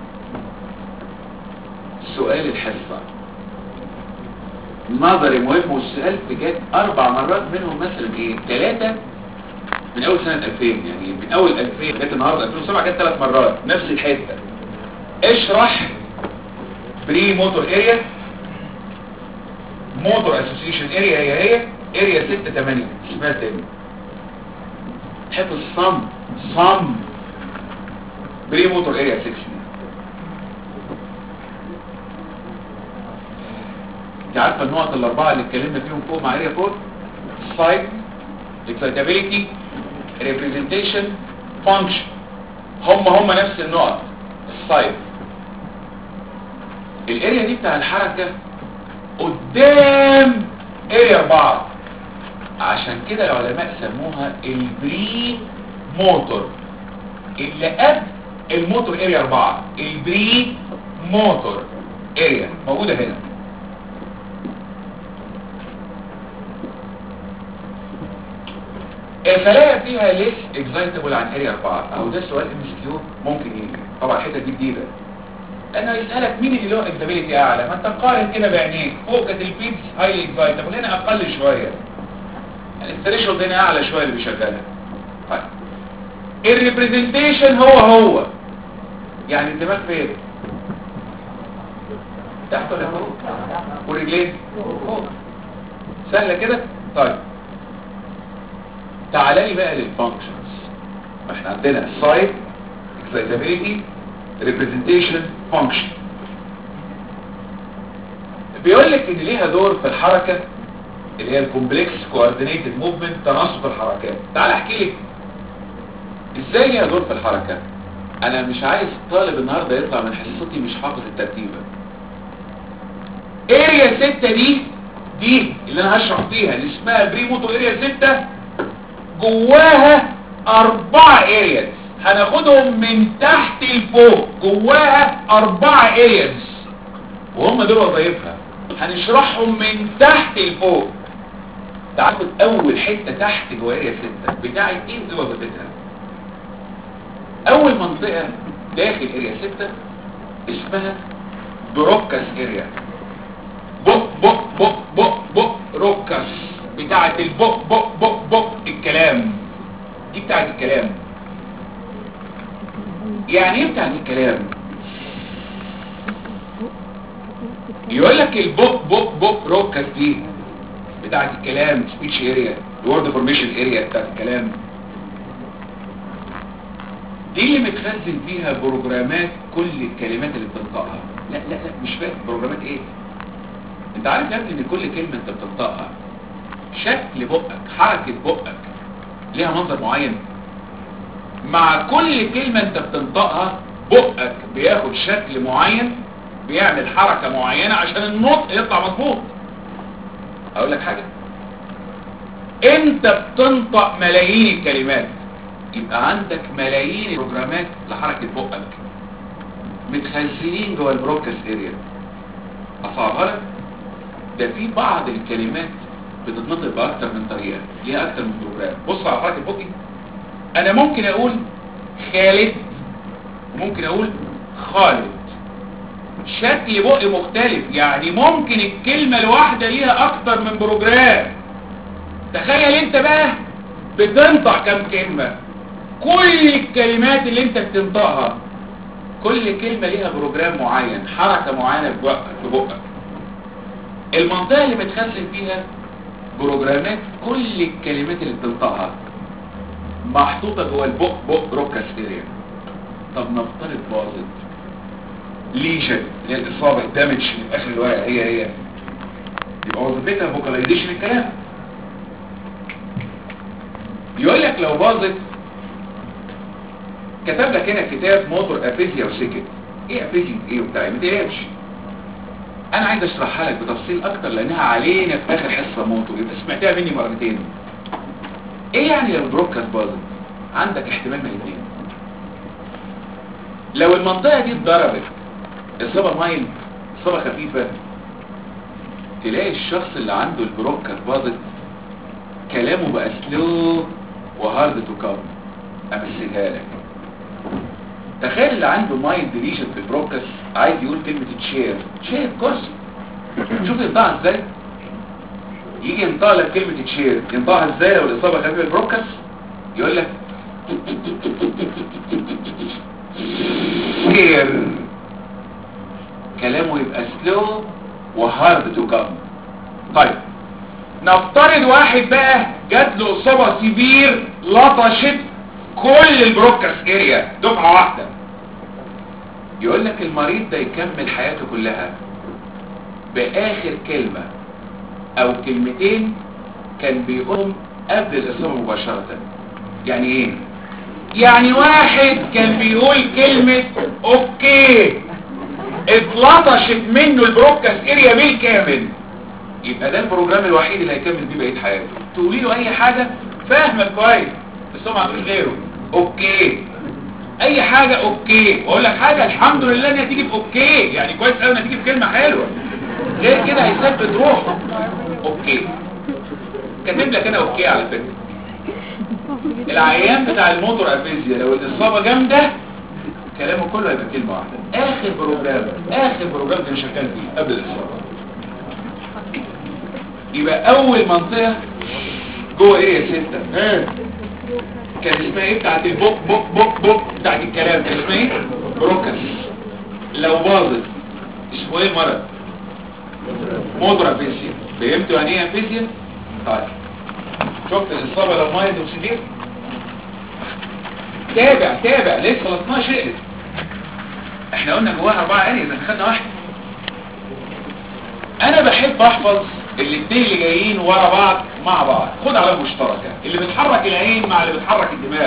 سؤال الحصة نظري مهم والسؤال جات اربع مرات منهم مثلا ايه ثلاثة من اول سنة 2000 يعني من اول 2000 لغايه النهارده 2007 جت ثلاث مرات نفس الحته اشرح بري موتور اريا موتور اسوسيشن اريا هي هي اريا 6 8 اسمها تاني حفظ صم صم بري موتور اريا 6 انت عارفه النقط الاربعه اللي اتكلمنا فيهم فوق مع اريا 4 سايت excitability representation function هم هم نفس النقط السايد الاريا دي بتاع الحركة قدام اريا 4 عشان كده العلماء سموها البري موتور اللي قد الموتور اريا 4 البري موتور اريا موجودة هنا الخلايا فيها ليس اكزايتبل عن اريا 4 اهو ده سؤال ام اس كيو ممكن يجي طبعا الحته دي جديده لانه يسالك مين اللي له اكزابيلتي اعلى ما انت قارن كده بعينيك فوق كانت البيتس هايلي اكزايتبل هنا اقل شويه يعني الثريشولد هنا اعلى شويه اللي بيشغلها طيب الريبريزنتيشن هو هو يعني الدماغ فين تحت ولا فوق والرجلين فوق سهله كده طيب تعالى لي بقى للفانكشنز احنا عندنا سايت excitability representation function بيقول لك ان ليها دور في الحركة اللي هي الكومبلكس كوردينيتد موفمنت تناسق الحركات تعال احكي لك ازاي ليها دور في الحركة انا مش عايز طالب النهاردة يطلع من حصتي مش حافظ الترتيبة اريا 6 دي دي اللي انا هشرح فيها اللي اسمها بريموتو اريا 6 جواها اربعة ارياز هناخدهم من تحت لفوق جواها اربعة ارياز وهم دول وظايفها هنشرحهم من تحت لفوق تعالوا اول حتة تحت جوا اريا 6 بتاعت ايه دي وظيفتها اول منطقة داخل اريا 6 اسمها بروكاس اريا بق بق بق بق بق روكاس بتاعت البق بق بق بق الكلام دي بتاعت الكلام يعني ايه بتاعت الكلام يقول لك البق بق بق روكس دي بتاعت الكلام سبيتش اريا الورد فورميشن اريا بتاعت الكلام دي اللي متخزن فيها بروجرامات كل الكلمات اللي بتنطقها لا لا لا مش فاهم بروجرامات ايه انت عارف يا ابني ان كل كلمه انت بتنطقها شكل بقك حركة بقك ليها منظر معين مع كل كلمة انت بتنطقها بقك بياخد شكل معين بيعمل حركة معينة عشان النطق يطلع مظبوط اقول لك حاجة انت بتنطق ملايين الكلمات يبقى عندك ملايين البروجرامات لحركة بقك متخزنين جوه البروكس اريا اصعبها لك ده في بعض الكلمات بتتنطق باكتر من طريقة ليها اكتر من بروجرام بص على حركة بقي انا ممكن اقول خالد وممكن اقول خالد شكل بقي مختلف يعني ممكن الكلمة الواحدة ليها اكتر من بروجرام تخيل انت بقى بتنطق كم كلمة كل الكلمات اللي انت بتنطقها كل كلمة ليها بروجرام معين حركة معينة في بقك في بقك المنطقة اللي بتخزن فيها بروجرامات كل الكلمات اللي بتنطقها محطوطة جوه البق بق بروكاس اريا طب نفترض باظت ليجن اللي هي الاصابة الدامج في اخر الورقة هي هي يبقى وظيفتها فوكاليزيشن الكلام يقول لك لو باظت كتب لك هنا كتاب موتور افيزيا وسكت ايه افيزيا ايه وبتاع ما تقلقش انا عايز اشرحها لك بتفصيل اكتر لانها علينا في اخر حصه موتور يبقى سمعتها مني مرتين ايه يعني لو البروكاست باظت عندك احتمال من الاثنين لو المنطقه دي اتضربت اصابه مايل اصابه خفيفه تلاقي الشخص اللي عنده البروكاست باظت كلامه بقى سلو وهارد تو كام امثلها لك تخيل اللي عنده مايند ديليشن في البروكس عايز يقول كلمة تشير تشير كرسي شوف ينطقها ازاي يجي ينطق لك كلمة تشير ينطقها ازاي لو الاصابة خفيفة البروكس يقول لك تشير كلامه يبقى سلو وهارد تو كام طيب نفترض واحد بقى جات له اصابة سيفير لطشت كل البروكس اريا دفعة واحدة يقول لك المريض ده يكمل حياته كلها باخر كلمة او كلمتين كان بيقوم قبل الاصابة مباشرة يعني ايه يعني واحد كان بيقول كلمة اوكي اتلطشت منه البروكس اريا بالكامل يبقى ده البروجرام الوحيد اللي هيكمل بيه بقيه حياته تقولي له اي حاجة فاهمك كويس بس هو ما عندوش غيره اوكي اي حاجة اوكي واقول لك حاجة الحمد لله انها تيجي في اوكي يعني كويس قوي انها تيجي في كلمة حلوة غير كده هيثبت روحه اوكي كاتب لك انا اوكي على فكرة العيان بتاع الموتور افيزيا لو الاصابة جامدة كلامه كله هيبقى كلمة واحدة اخر بروجرام اخر بروجرام كان شغال فيه قبل الاصابة يبقى اول منطقة جوه اريا ستة ها كان اسمها ايه بتاعت البوك بوك بوك بوك بتاعت الكلام كان اسمها ايه بروكس لو باظت اسمه ايه المرض مودرا افيسيا فهمتوا يعني ايه افيسيا طيب شفت الاصابه لو مايد وسيفير تابع تابع لسه 12 شقلت احنا قلنا جواها اربعه اريا اذا خدنا واحده انا بحب احفظ الاثنين اللي جايين ورا بعض مع بعض خد علامه مشتركه اللي بتحرك العين مع اللي بتحرك الدماغ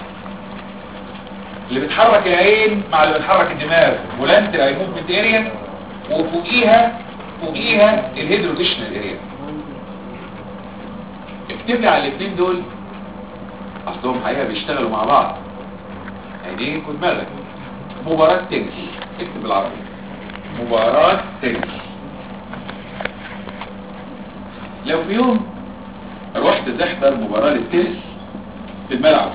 اللي بتحرك العين مع اللي بتحرك الدماغ فولانتري اي موفمنت اريا وفوقيها فوقيها الهيدروتيشنال اريا اكتب لي على الاثنين دول اصلهم حقيقه بيشتغلوا مع بعض عينيك ودماغك مباراه تنس اكتب بالعربي مباراه تنس لو في يوم رحت تحضر مباراة للتنس في الملعب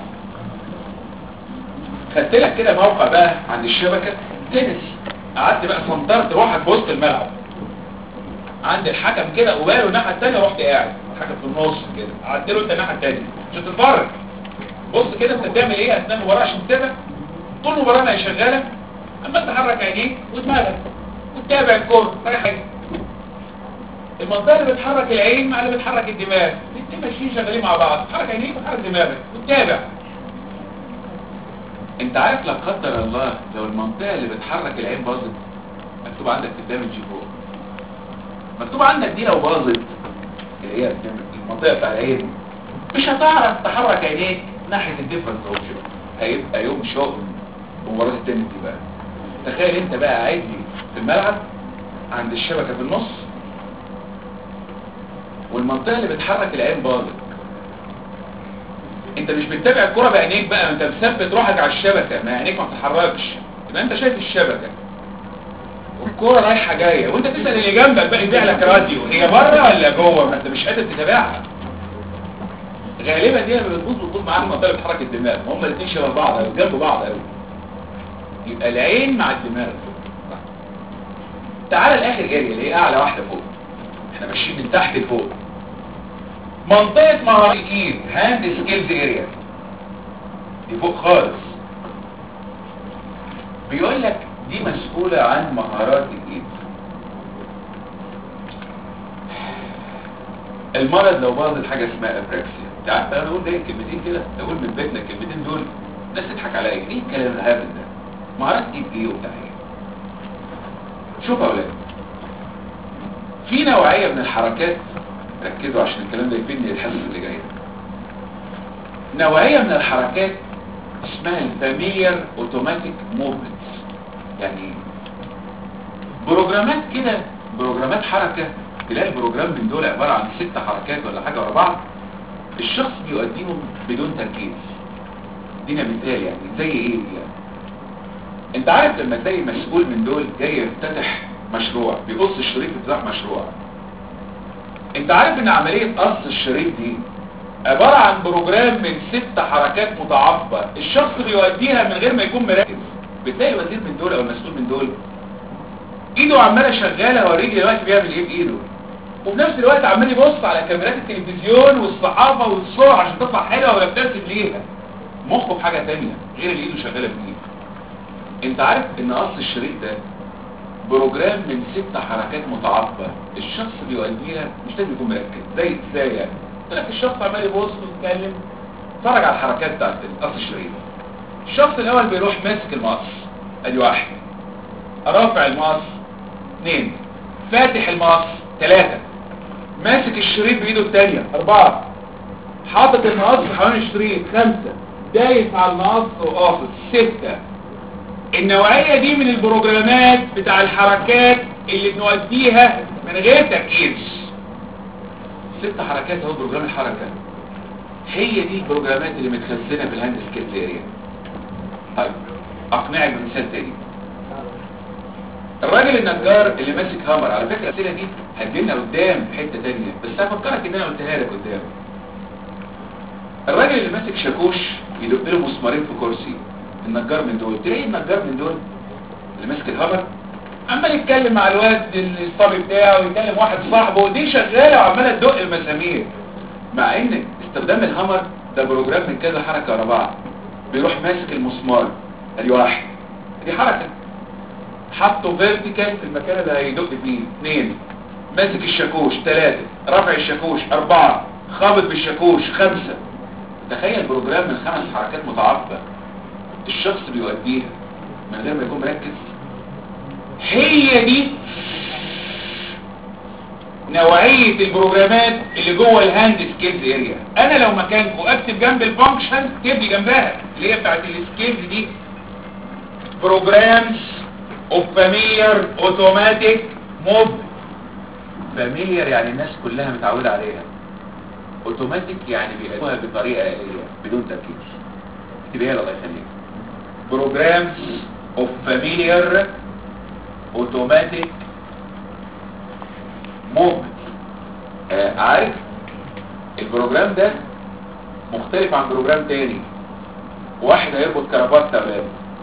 خدت لك كده موقع بقى عند الشبكة تنس قعدت بقى سنطرت روحك في وسط الملعب عند الحكم كده وباله الناحية التانية رحت قاعد الحكم في النص كده قعدت له انت الناحية التانية عشان تتفرج بص كده انت بتعمل ايه اثناء المباراة عشان تتابع طول المباراة ما هي شغالة اما تحرك عينيك ودماغك وتتابع الكورة اي حاجة المنطقة اللي بتحرك العين مع اللي بتحرك الدماغ الاثنين ماشيين شغالين مع بعض تحرك عينيك وتحرك دماغك وتتابع انت عارف لا قدر الله لو المنطقة اللي بتحرك العين باظت مكتوب عندك في الدامج فوق مكتوب عندك دي لو باظت اللي هي المنطقة بتاع العين مش هتعرف تحرك عينيك ناحية الديفرنس اوبشن هيبقى يوم شغل مباراة التنس دي بقى تخيل انت بقى قاعد لي في الملعب عند الشبكة في النص والمنطقة اللي بتحرك العين باظت انت مش بتتابع الكرة بعينيك بقى انت مثبت روحك على الشبكة ما عينيك ما بتتحركش يبقى انت شايف الشبكة والكرة رايحة جاية وانت تسأل اللي جنبك بقى يبيع لك راديو هي بره ولا جوه ما انت مش قادر تتابعها غالبا دي لما بتبوظ بتبوظ معاها المنطقة اللي بتحرك الدماغ هما الاثنين شبه بعض أو جنب بعض قوي يبقى العين مع الدماغ تعالى الاخر اريا اللي هي اعلى واحدة فوق احنا ماشيين من تحت لفوق منطقة مهارة الايد هاند سكيلز اريا دي فوق خالص بيقول لك دي مسؤولة عن مهارات الايد المرض لو باظت حاجة اسمها ابراكسيا انت عارف انا بقول ده كلمتين كده اقول من بيتنا الكلمتين دول الناس تضحك عليا ايه الكلام الهبل ده مهارات ايد ايه وبتاع ايه شوف يا اولاد في نوعية من الحركات ركزوا عشان الكلام ده يفيدني الحصص اللي جايه نوعية من الحركات اسمها الفاميليار اوتوماتيك موفمنتس يعني ايه؟ بروجرامات كده بروجرامات حركة تلاقي البروجرام من دول عبارة عن ست حركات ولا حاجة ورا بعض الشخص بيؤديهم بدون تركيز دينا مثال يعني زي ايه دي يعني انت عارف لما تلاقي مسؤول من دول جاي يفتتح مشروع بيقص الشريط افتتاح مشروع انت عارف ان عملية قص الشريط دي عبارة عن بروجرام من ست حركات متعاقبة الشخص بيؤديها من غير ما يكون مركز بتلاقي الوزير من دول او المسؤول من دول ايده عمالة شغالة اوريك دلوقتي بيعمل ايه بايده وفي نفس الوقت عمال يبص على كاميرات التلفزيون والصحافة والصور عشان تطلع حلوة ويبتسم ليها مخه في حاجة تانية غير اللي ايده شغالة بايده انت عارف ان قص الشريط ده بروجرام من ست حركات متعاقبة الشخص بيؤديها مش لازم يكون مركز زي ازاي يعني قلت لك الشخص عمال يبص ويتكلم اتفرج على الحركات بتاعت قص الشريط الشخص الاول بيروح ماسك المقص ادي واحد رافع المقص اثنين فاتح المقص ثلاثة ماسك الشريط بايده الثانية اربعة حاطط المقص حوالين الشريط خمسة دايس على المقص وقاصد ستة النوعية دي من البروجرامات بتاع الحركات اللي بنوديها من غير تركيز ست حركات اهو بروجرام الحركة هي دي البروجرامات اللي متخزنة في الهاند سكيلز اريا طيب اقنعك بمثال تاني الراجل النجار اللي ماسك هامر على فكرة الاسئله دي هتجيلنا قدام في حتة تانية بس هفكرك ان انا قلتها لك قدام الراجل اللي ماسك شاكوش يدق له مسمارين في كرسي النجار من دول تلاقي النجار من دول اللي ماسك الهامر عمال يتكلم مع الواد الصبي بتاعه ويكلم واحد صاحبه دي شغاله وعماله تدق المسامير مع ان استخدام الهامر ده بروجرام من كذا حركه ورا بعض بيروح ماسك المسمار ادي واحد دي حركه حطه فيرتيكال في المكان اللي هيدق فيه اثنين ماسك الشاكوش ثلاثة رفع الشاكوش أربعة خابط بالشاكوش خمسة تخيل بروجرام من خمس حركات متعاقبة الشخص بيؤديها من غير ما يكون مركز هي دي نوعية البروجرامات اللي جوه الهاند سكيلز اريا انا لو مكانكم اكتب جنب الفانكشن اكتب لي جنبها اللي هي بتاعت السكيلز دي programs of familiar automatic move familiar يعني الناس كلها متعودة عليها اوتوماتيك يعني بيعملوها بطريقة آلية بدون تركيز اكتبها الله يخليك programs of familiar automatic movement آه عارف البروجرام ده مختلف عن بروجرام تاني واحد هيربط كرافته باب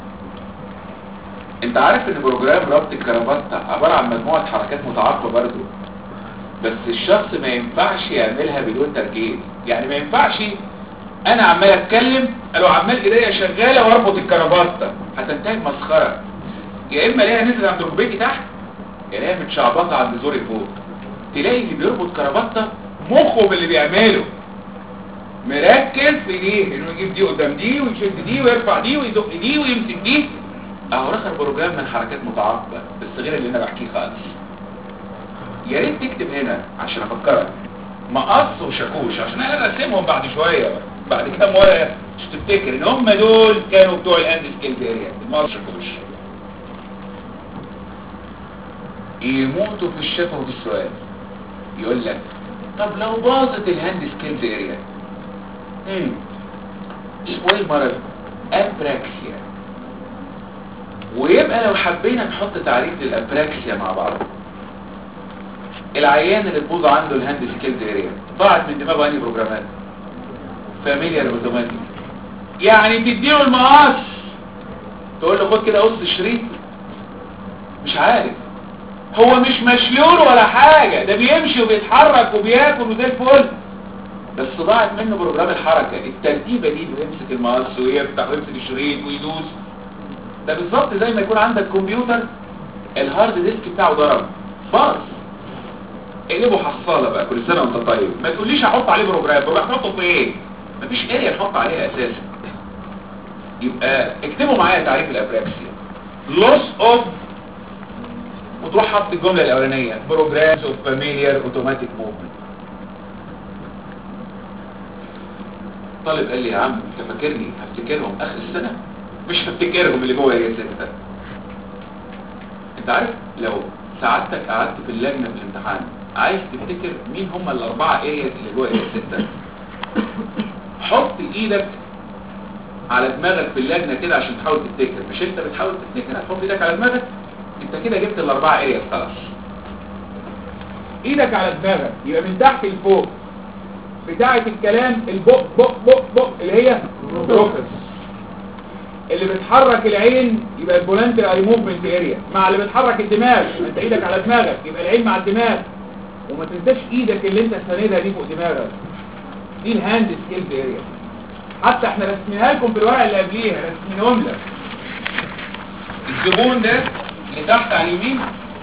انت عارف ان بروجرام ربط الكرافته عبارة عن مجموعة حركات متعاقبة برضو بس الشخص ما ينفعش يعملها بدون تركيز يعني ما ينفعش انا عمال اتكلم قالوا عمال ايديا شغالة واربط الكرافته هتنتهي مسخرة يا اما الاقيها نزل عند ركبتي تحت يا الاقيها متشعبطة عند زوري فوق تلاقي اللي بيربط كرافته مخه باللي بيعمله مركز في ايديه انه يجيب دي قدام دي ويشد دي ويرفع دي ويدق دي ويمسك دي اهو رخر بروجرام من حركات متعاقبة بس غير اللي انا بحكيه خالص يا ريت تكتب هنا عشان افكرك مقص وشاكوش عشان انا ارسمهم بعد شوية بعد كام ورقة مش تفتكر ان هم دول كانوا بتوع الهاند سكيلز اريا المارش كوش يموتوا في الشفا وفي السؤال يقول لك طب لو باظت الهاند سكيلز اريا امم اسمه ايه المرض ابراكسيا ويبقى لو حبينا نحط تعريف للابراكسيا مع بعض العيان اللي تبوظ عنده الهاند سكيلز اريا ضاعت من دماغه انهي بروجرامات فاميليار اوتوماتيك يعني تديله المقص تقول له خد كده قص الشريط مش عارف هو مش مشلول ولا حاجة ده بيمشي وبيتحرك وبياكل وزي الفل بس ضاعت منه بروجرام الحركة الترتيبة دي اللي يمسك المقص ويفتح ويمسك الشريط ويدوس ده بالظبط زي ما يكون عندك كمبيوتر الهارد ديسك بتاعه ضرب باظ اقلبه حصالة بقى كل سنة وانت طيب ما تقوليش احط عليه بروجرام بروح احطه في ايه مفيش اريا نحط عليها اساسا يبقى اكتبوا معايا تعريف الابراكسيا loss of وتروح حط الجملة الاولانية programs of familiar automatic movement طالب قال لي يا عم انت فاكرني هفتكرهم اخر السنة مش هفتكرهم اللي جوه يا ستة انت عارف لو سعادتك قعدت في اللجنة في الامتحان عايز تفتكر مين هم الاربعة ارياز اللي جوه يا ستة حط ايدك على دماغك في اللجنة كده عشان تحاول تفتكر مش انت بتحاول تفتكر هتحط ايدك على دماغك انت كده جبت الاربعة ارياز خلاص ايدك على دماغك يبقى من تحت لفوق بتاعة الكلام البق بق بق بق اللي هي بروكس اللي بتحرك العين يبقى البولانتر اي موفمنت اريا مع اللي بتحرك الدماغ انت ايدك على دماغك يبقى العين مع الدماغ وما تنساش ايدك اللي انت ساندها دي فوق دماغك دي الهاند سكيلز اريا حتى احنا رسمينها لكم في الورقه اللي قبليها رسمينهم لك الزبون ده اللي تحت على اليمين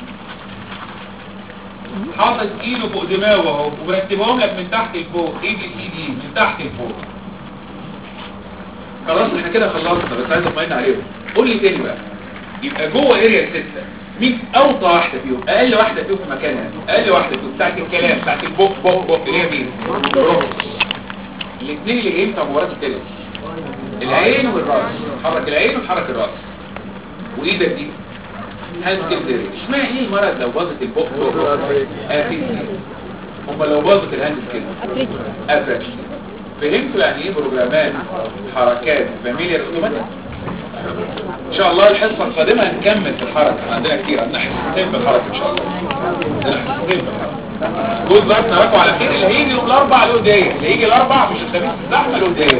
حاطط ايده فوق دماغه اهو ومرتبهم لك من تحت لفوق اي بي سي دي من تحت لفوق خلاص احنا كده خلصنا بس عايز اطمئن عليهم قول لي تاني بقى يبقى جوه اريا 6 مين اوطى واحده فيهم اقل واحده فيهم في مكانها اقل واحده فيهم بتاعت الكلام بتاعت البوك بوك بوك اللي هي مين الاثنين اللي جايين في مباراه التنس العين والراس حرك العين وحرك الراس وايدك دي هاند سكيل اسمها ايه المرض لو باظت البوك بوك افريكي هم لو باظت الهاند سكيل افريقيا افريكي فهمتوا يعني ايه بروجرامات حركات فاميليار اوتوماتيك ان شاء الله الحصه القادمه هنكمل في الحركه احنا عندنا كتير عندنا حصتين في الحركه ان شاء الله عندنا حصتين في الحركه جود لاك نراكم على خير اللي هيجي يوم الاربع له دقايق اللي هيجي الاربع مش الخميس الزحمه له دقايق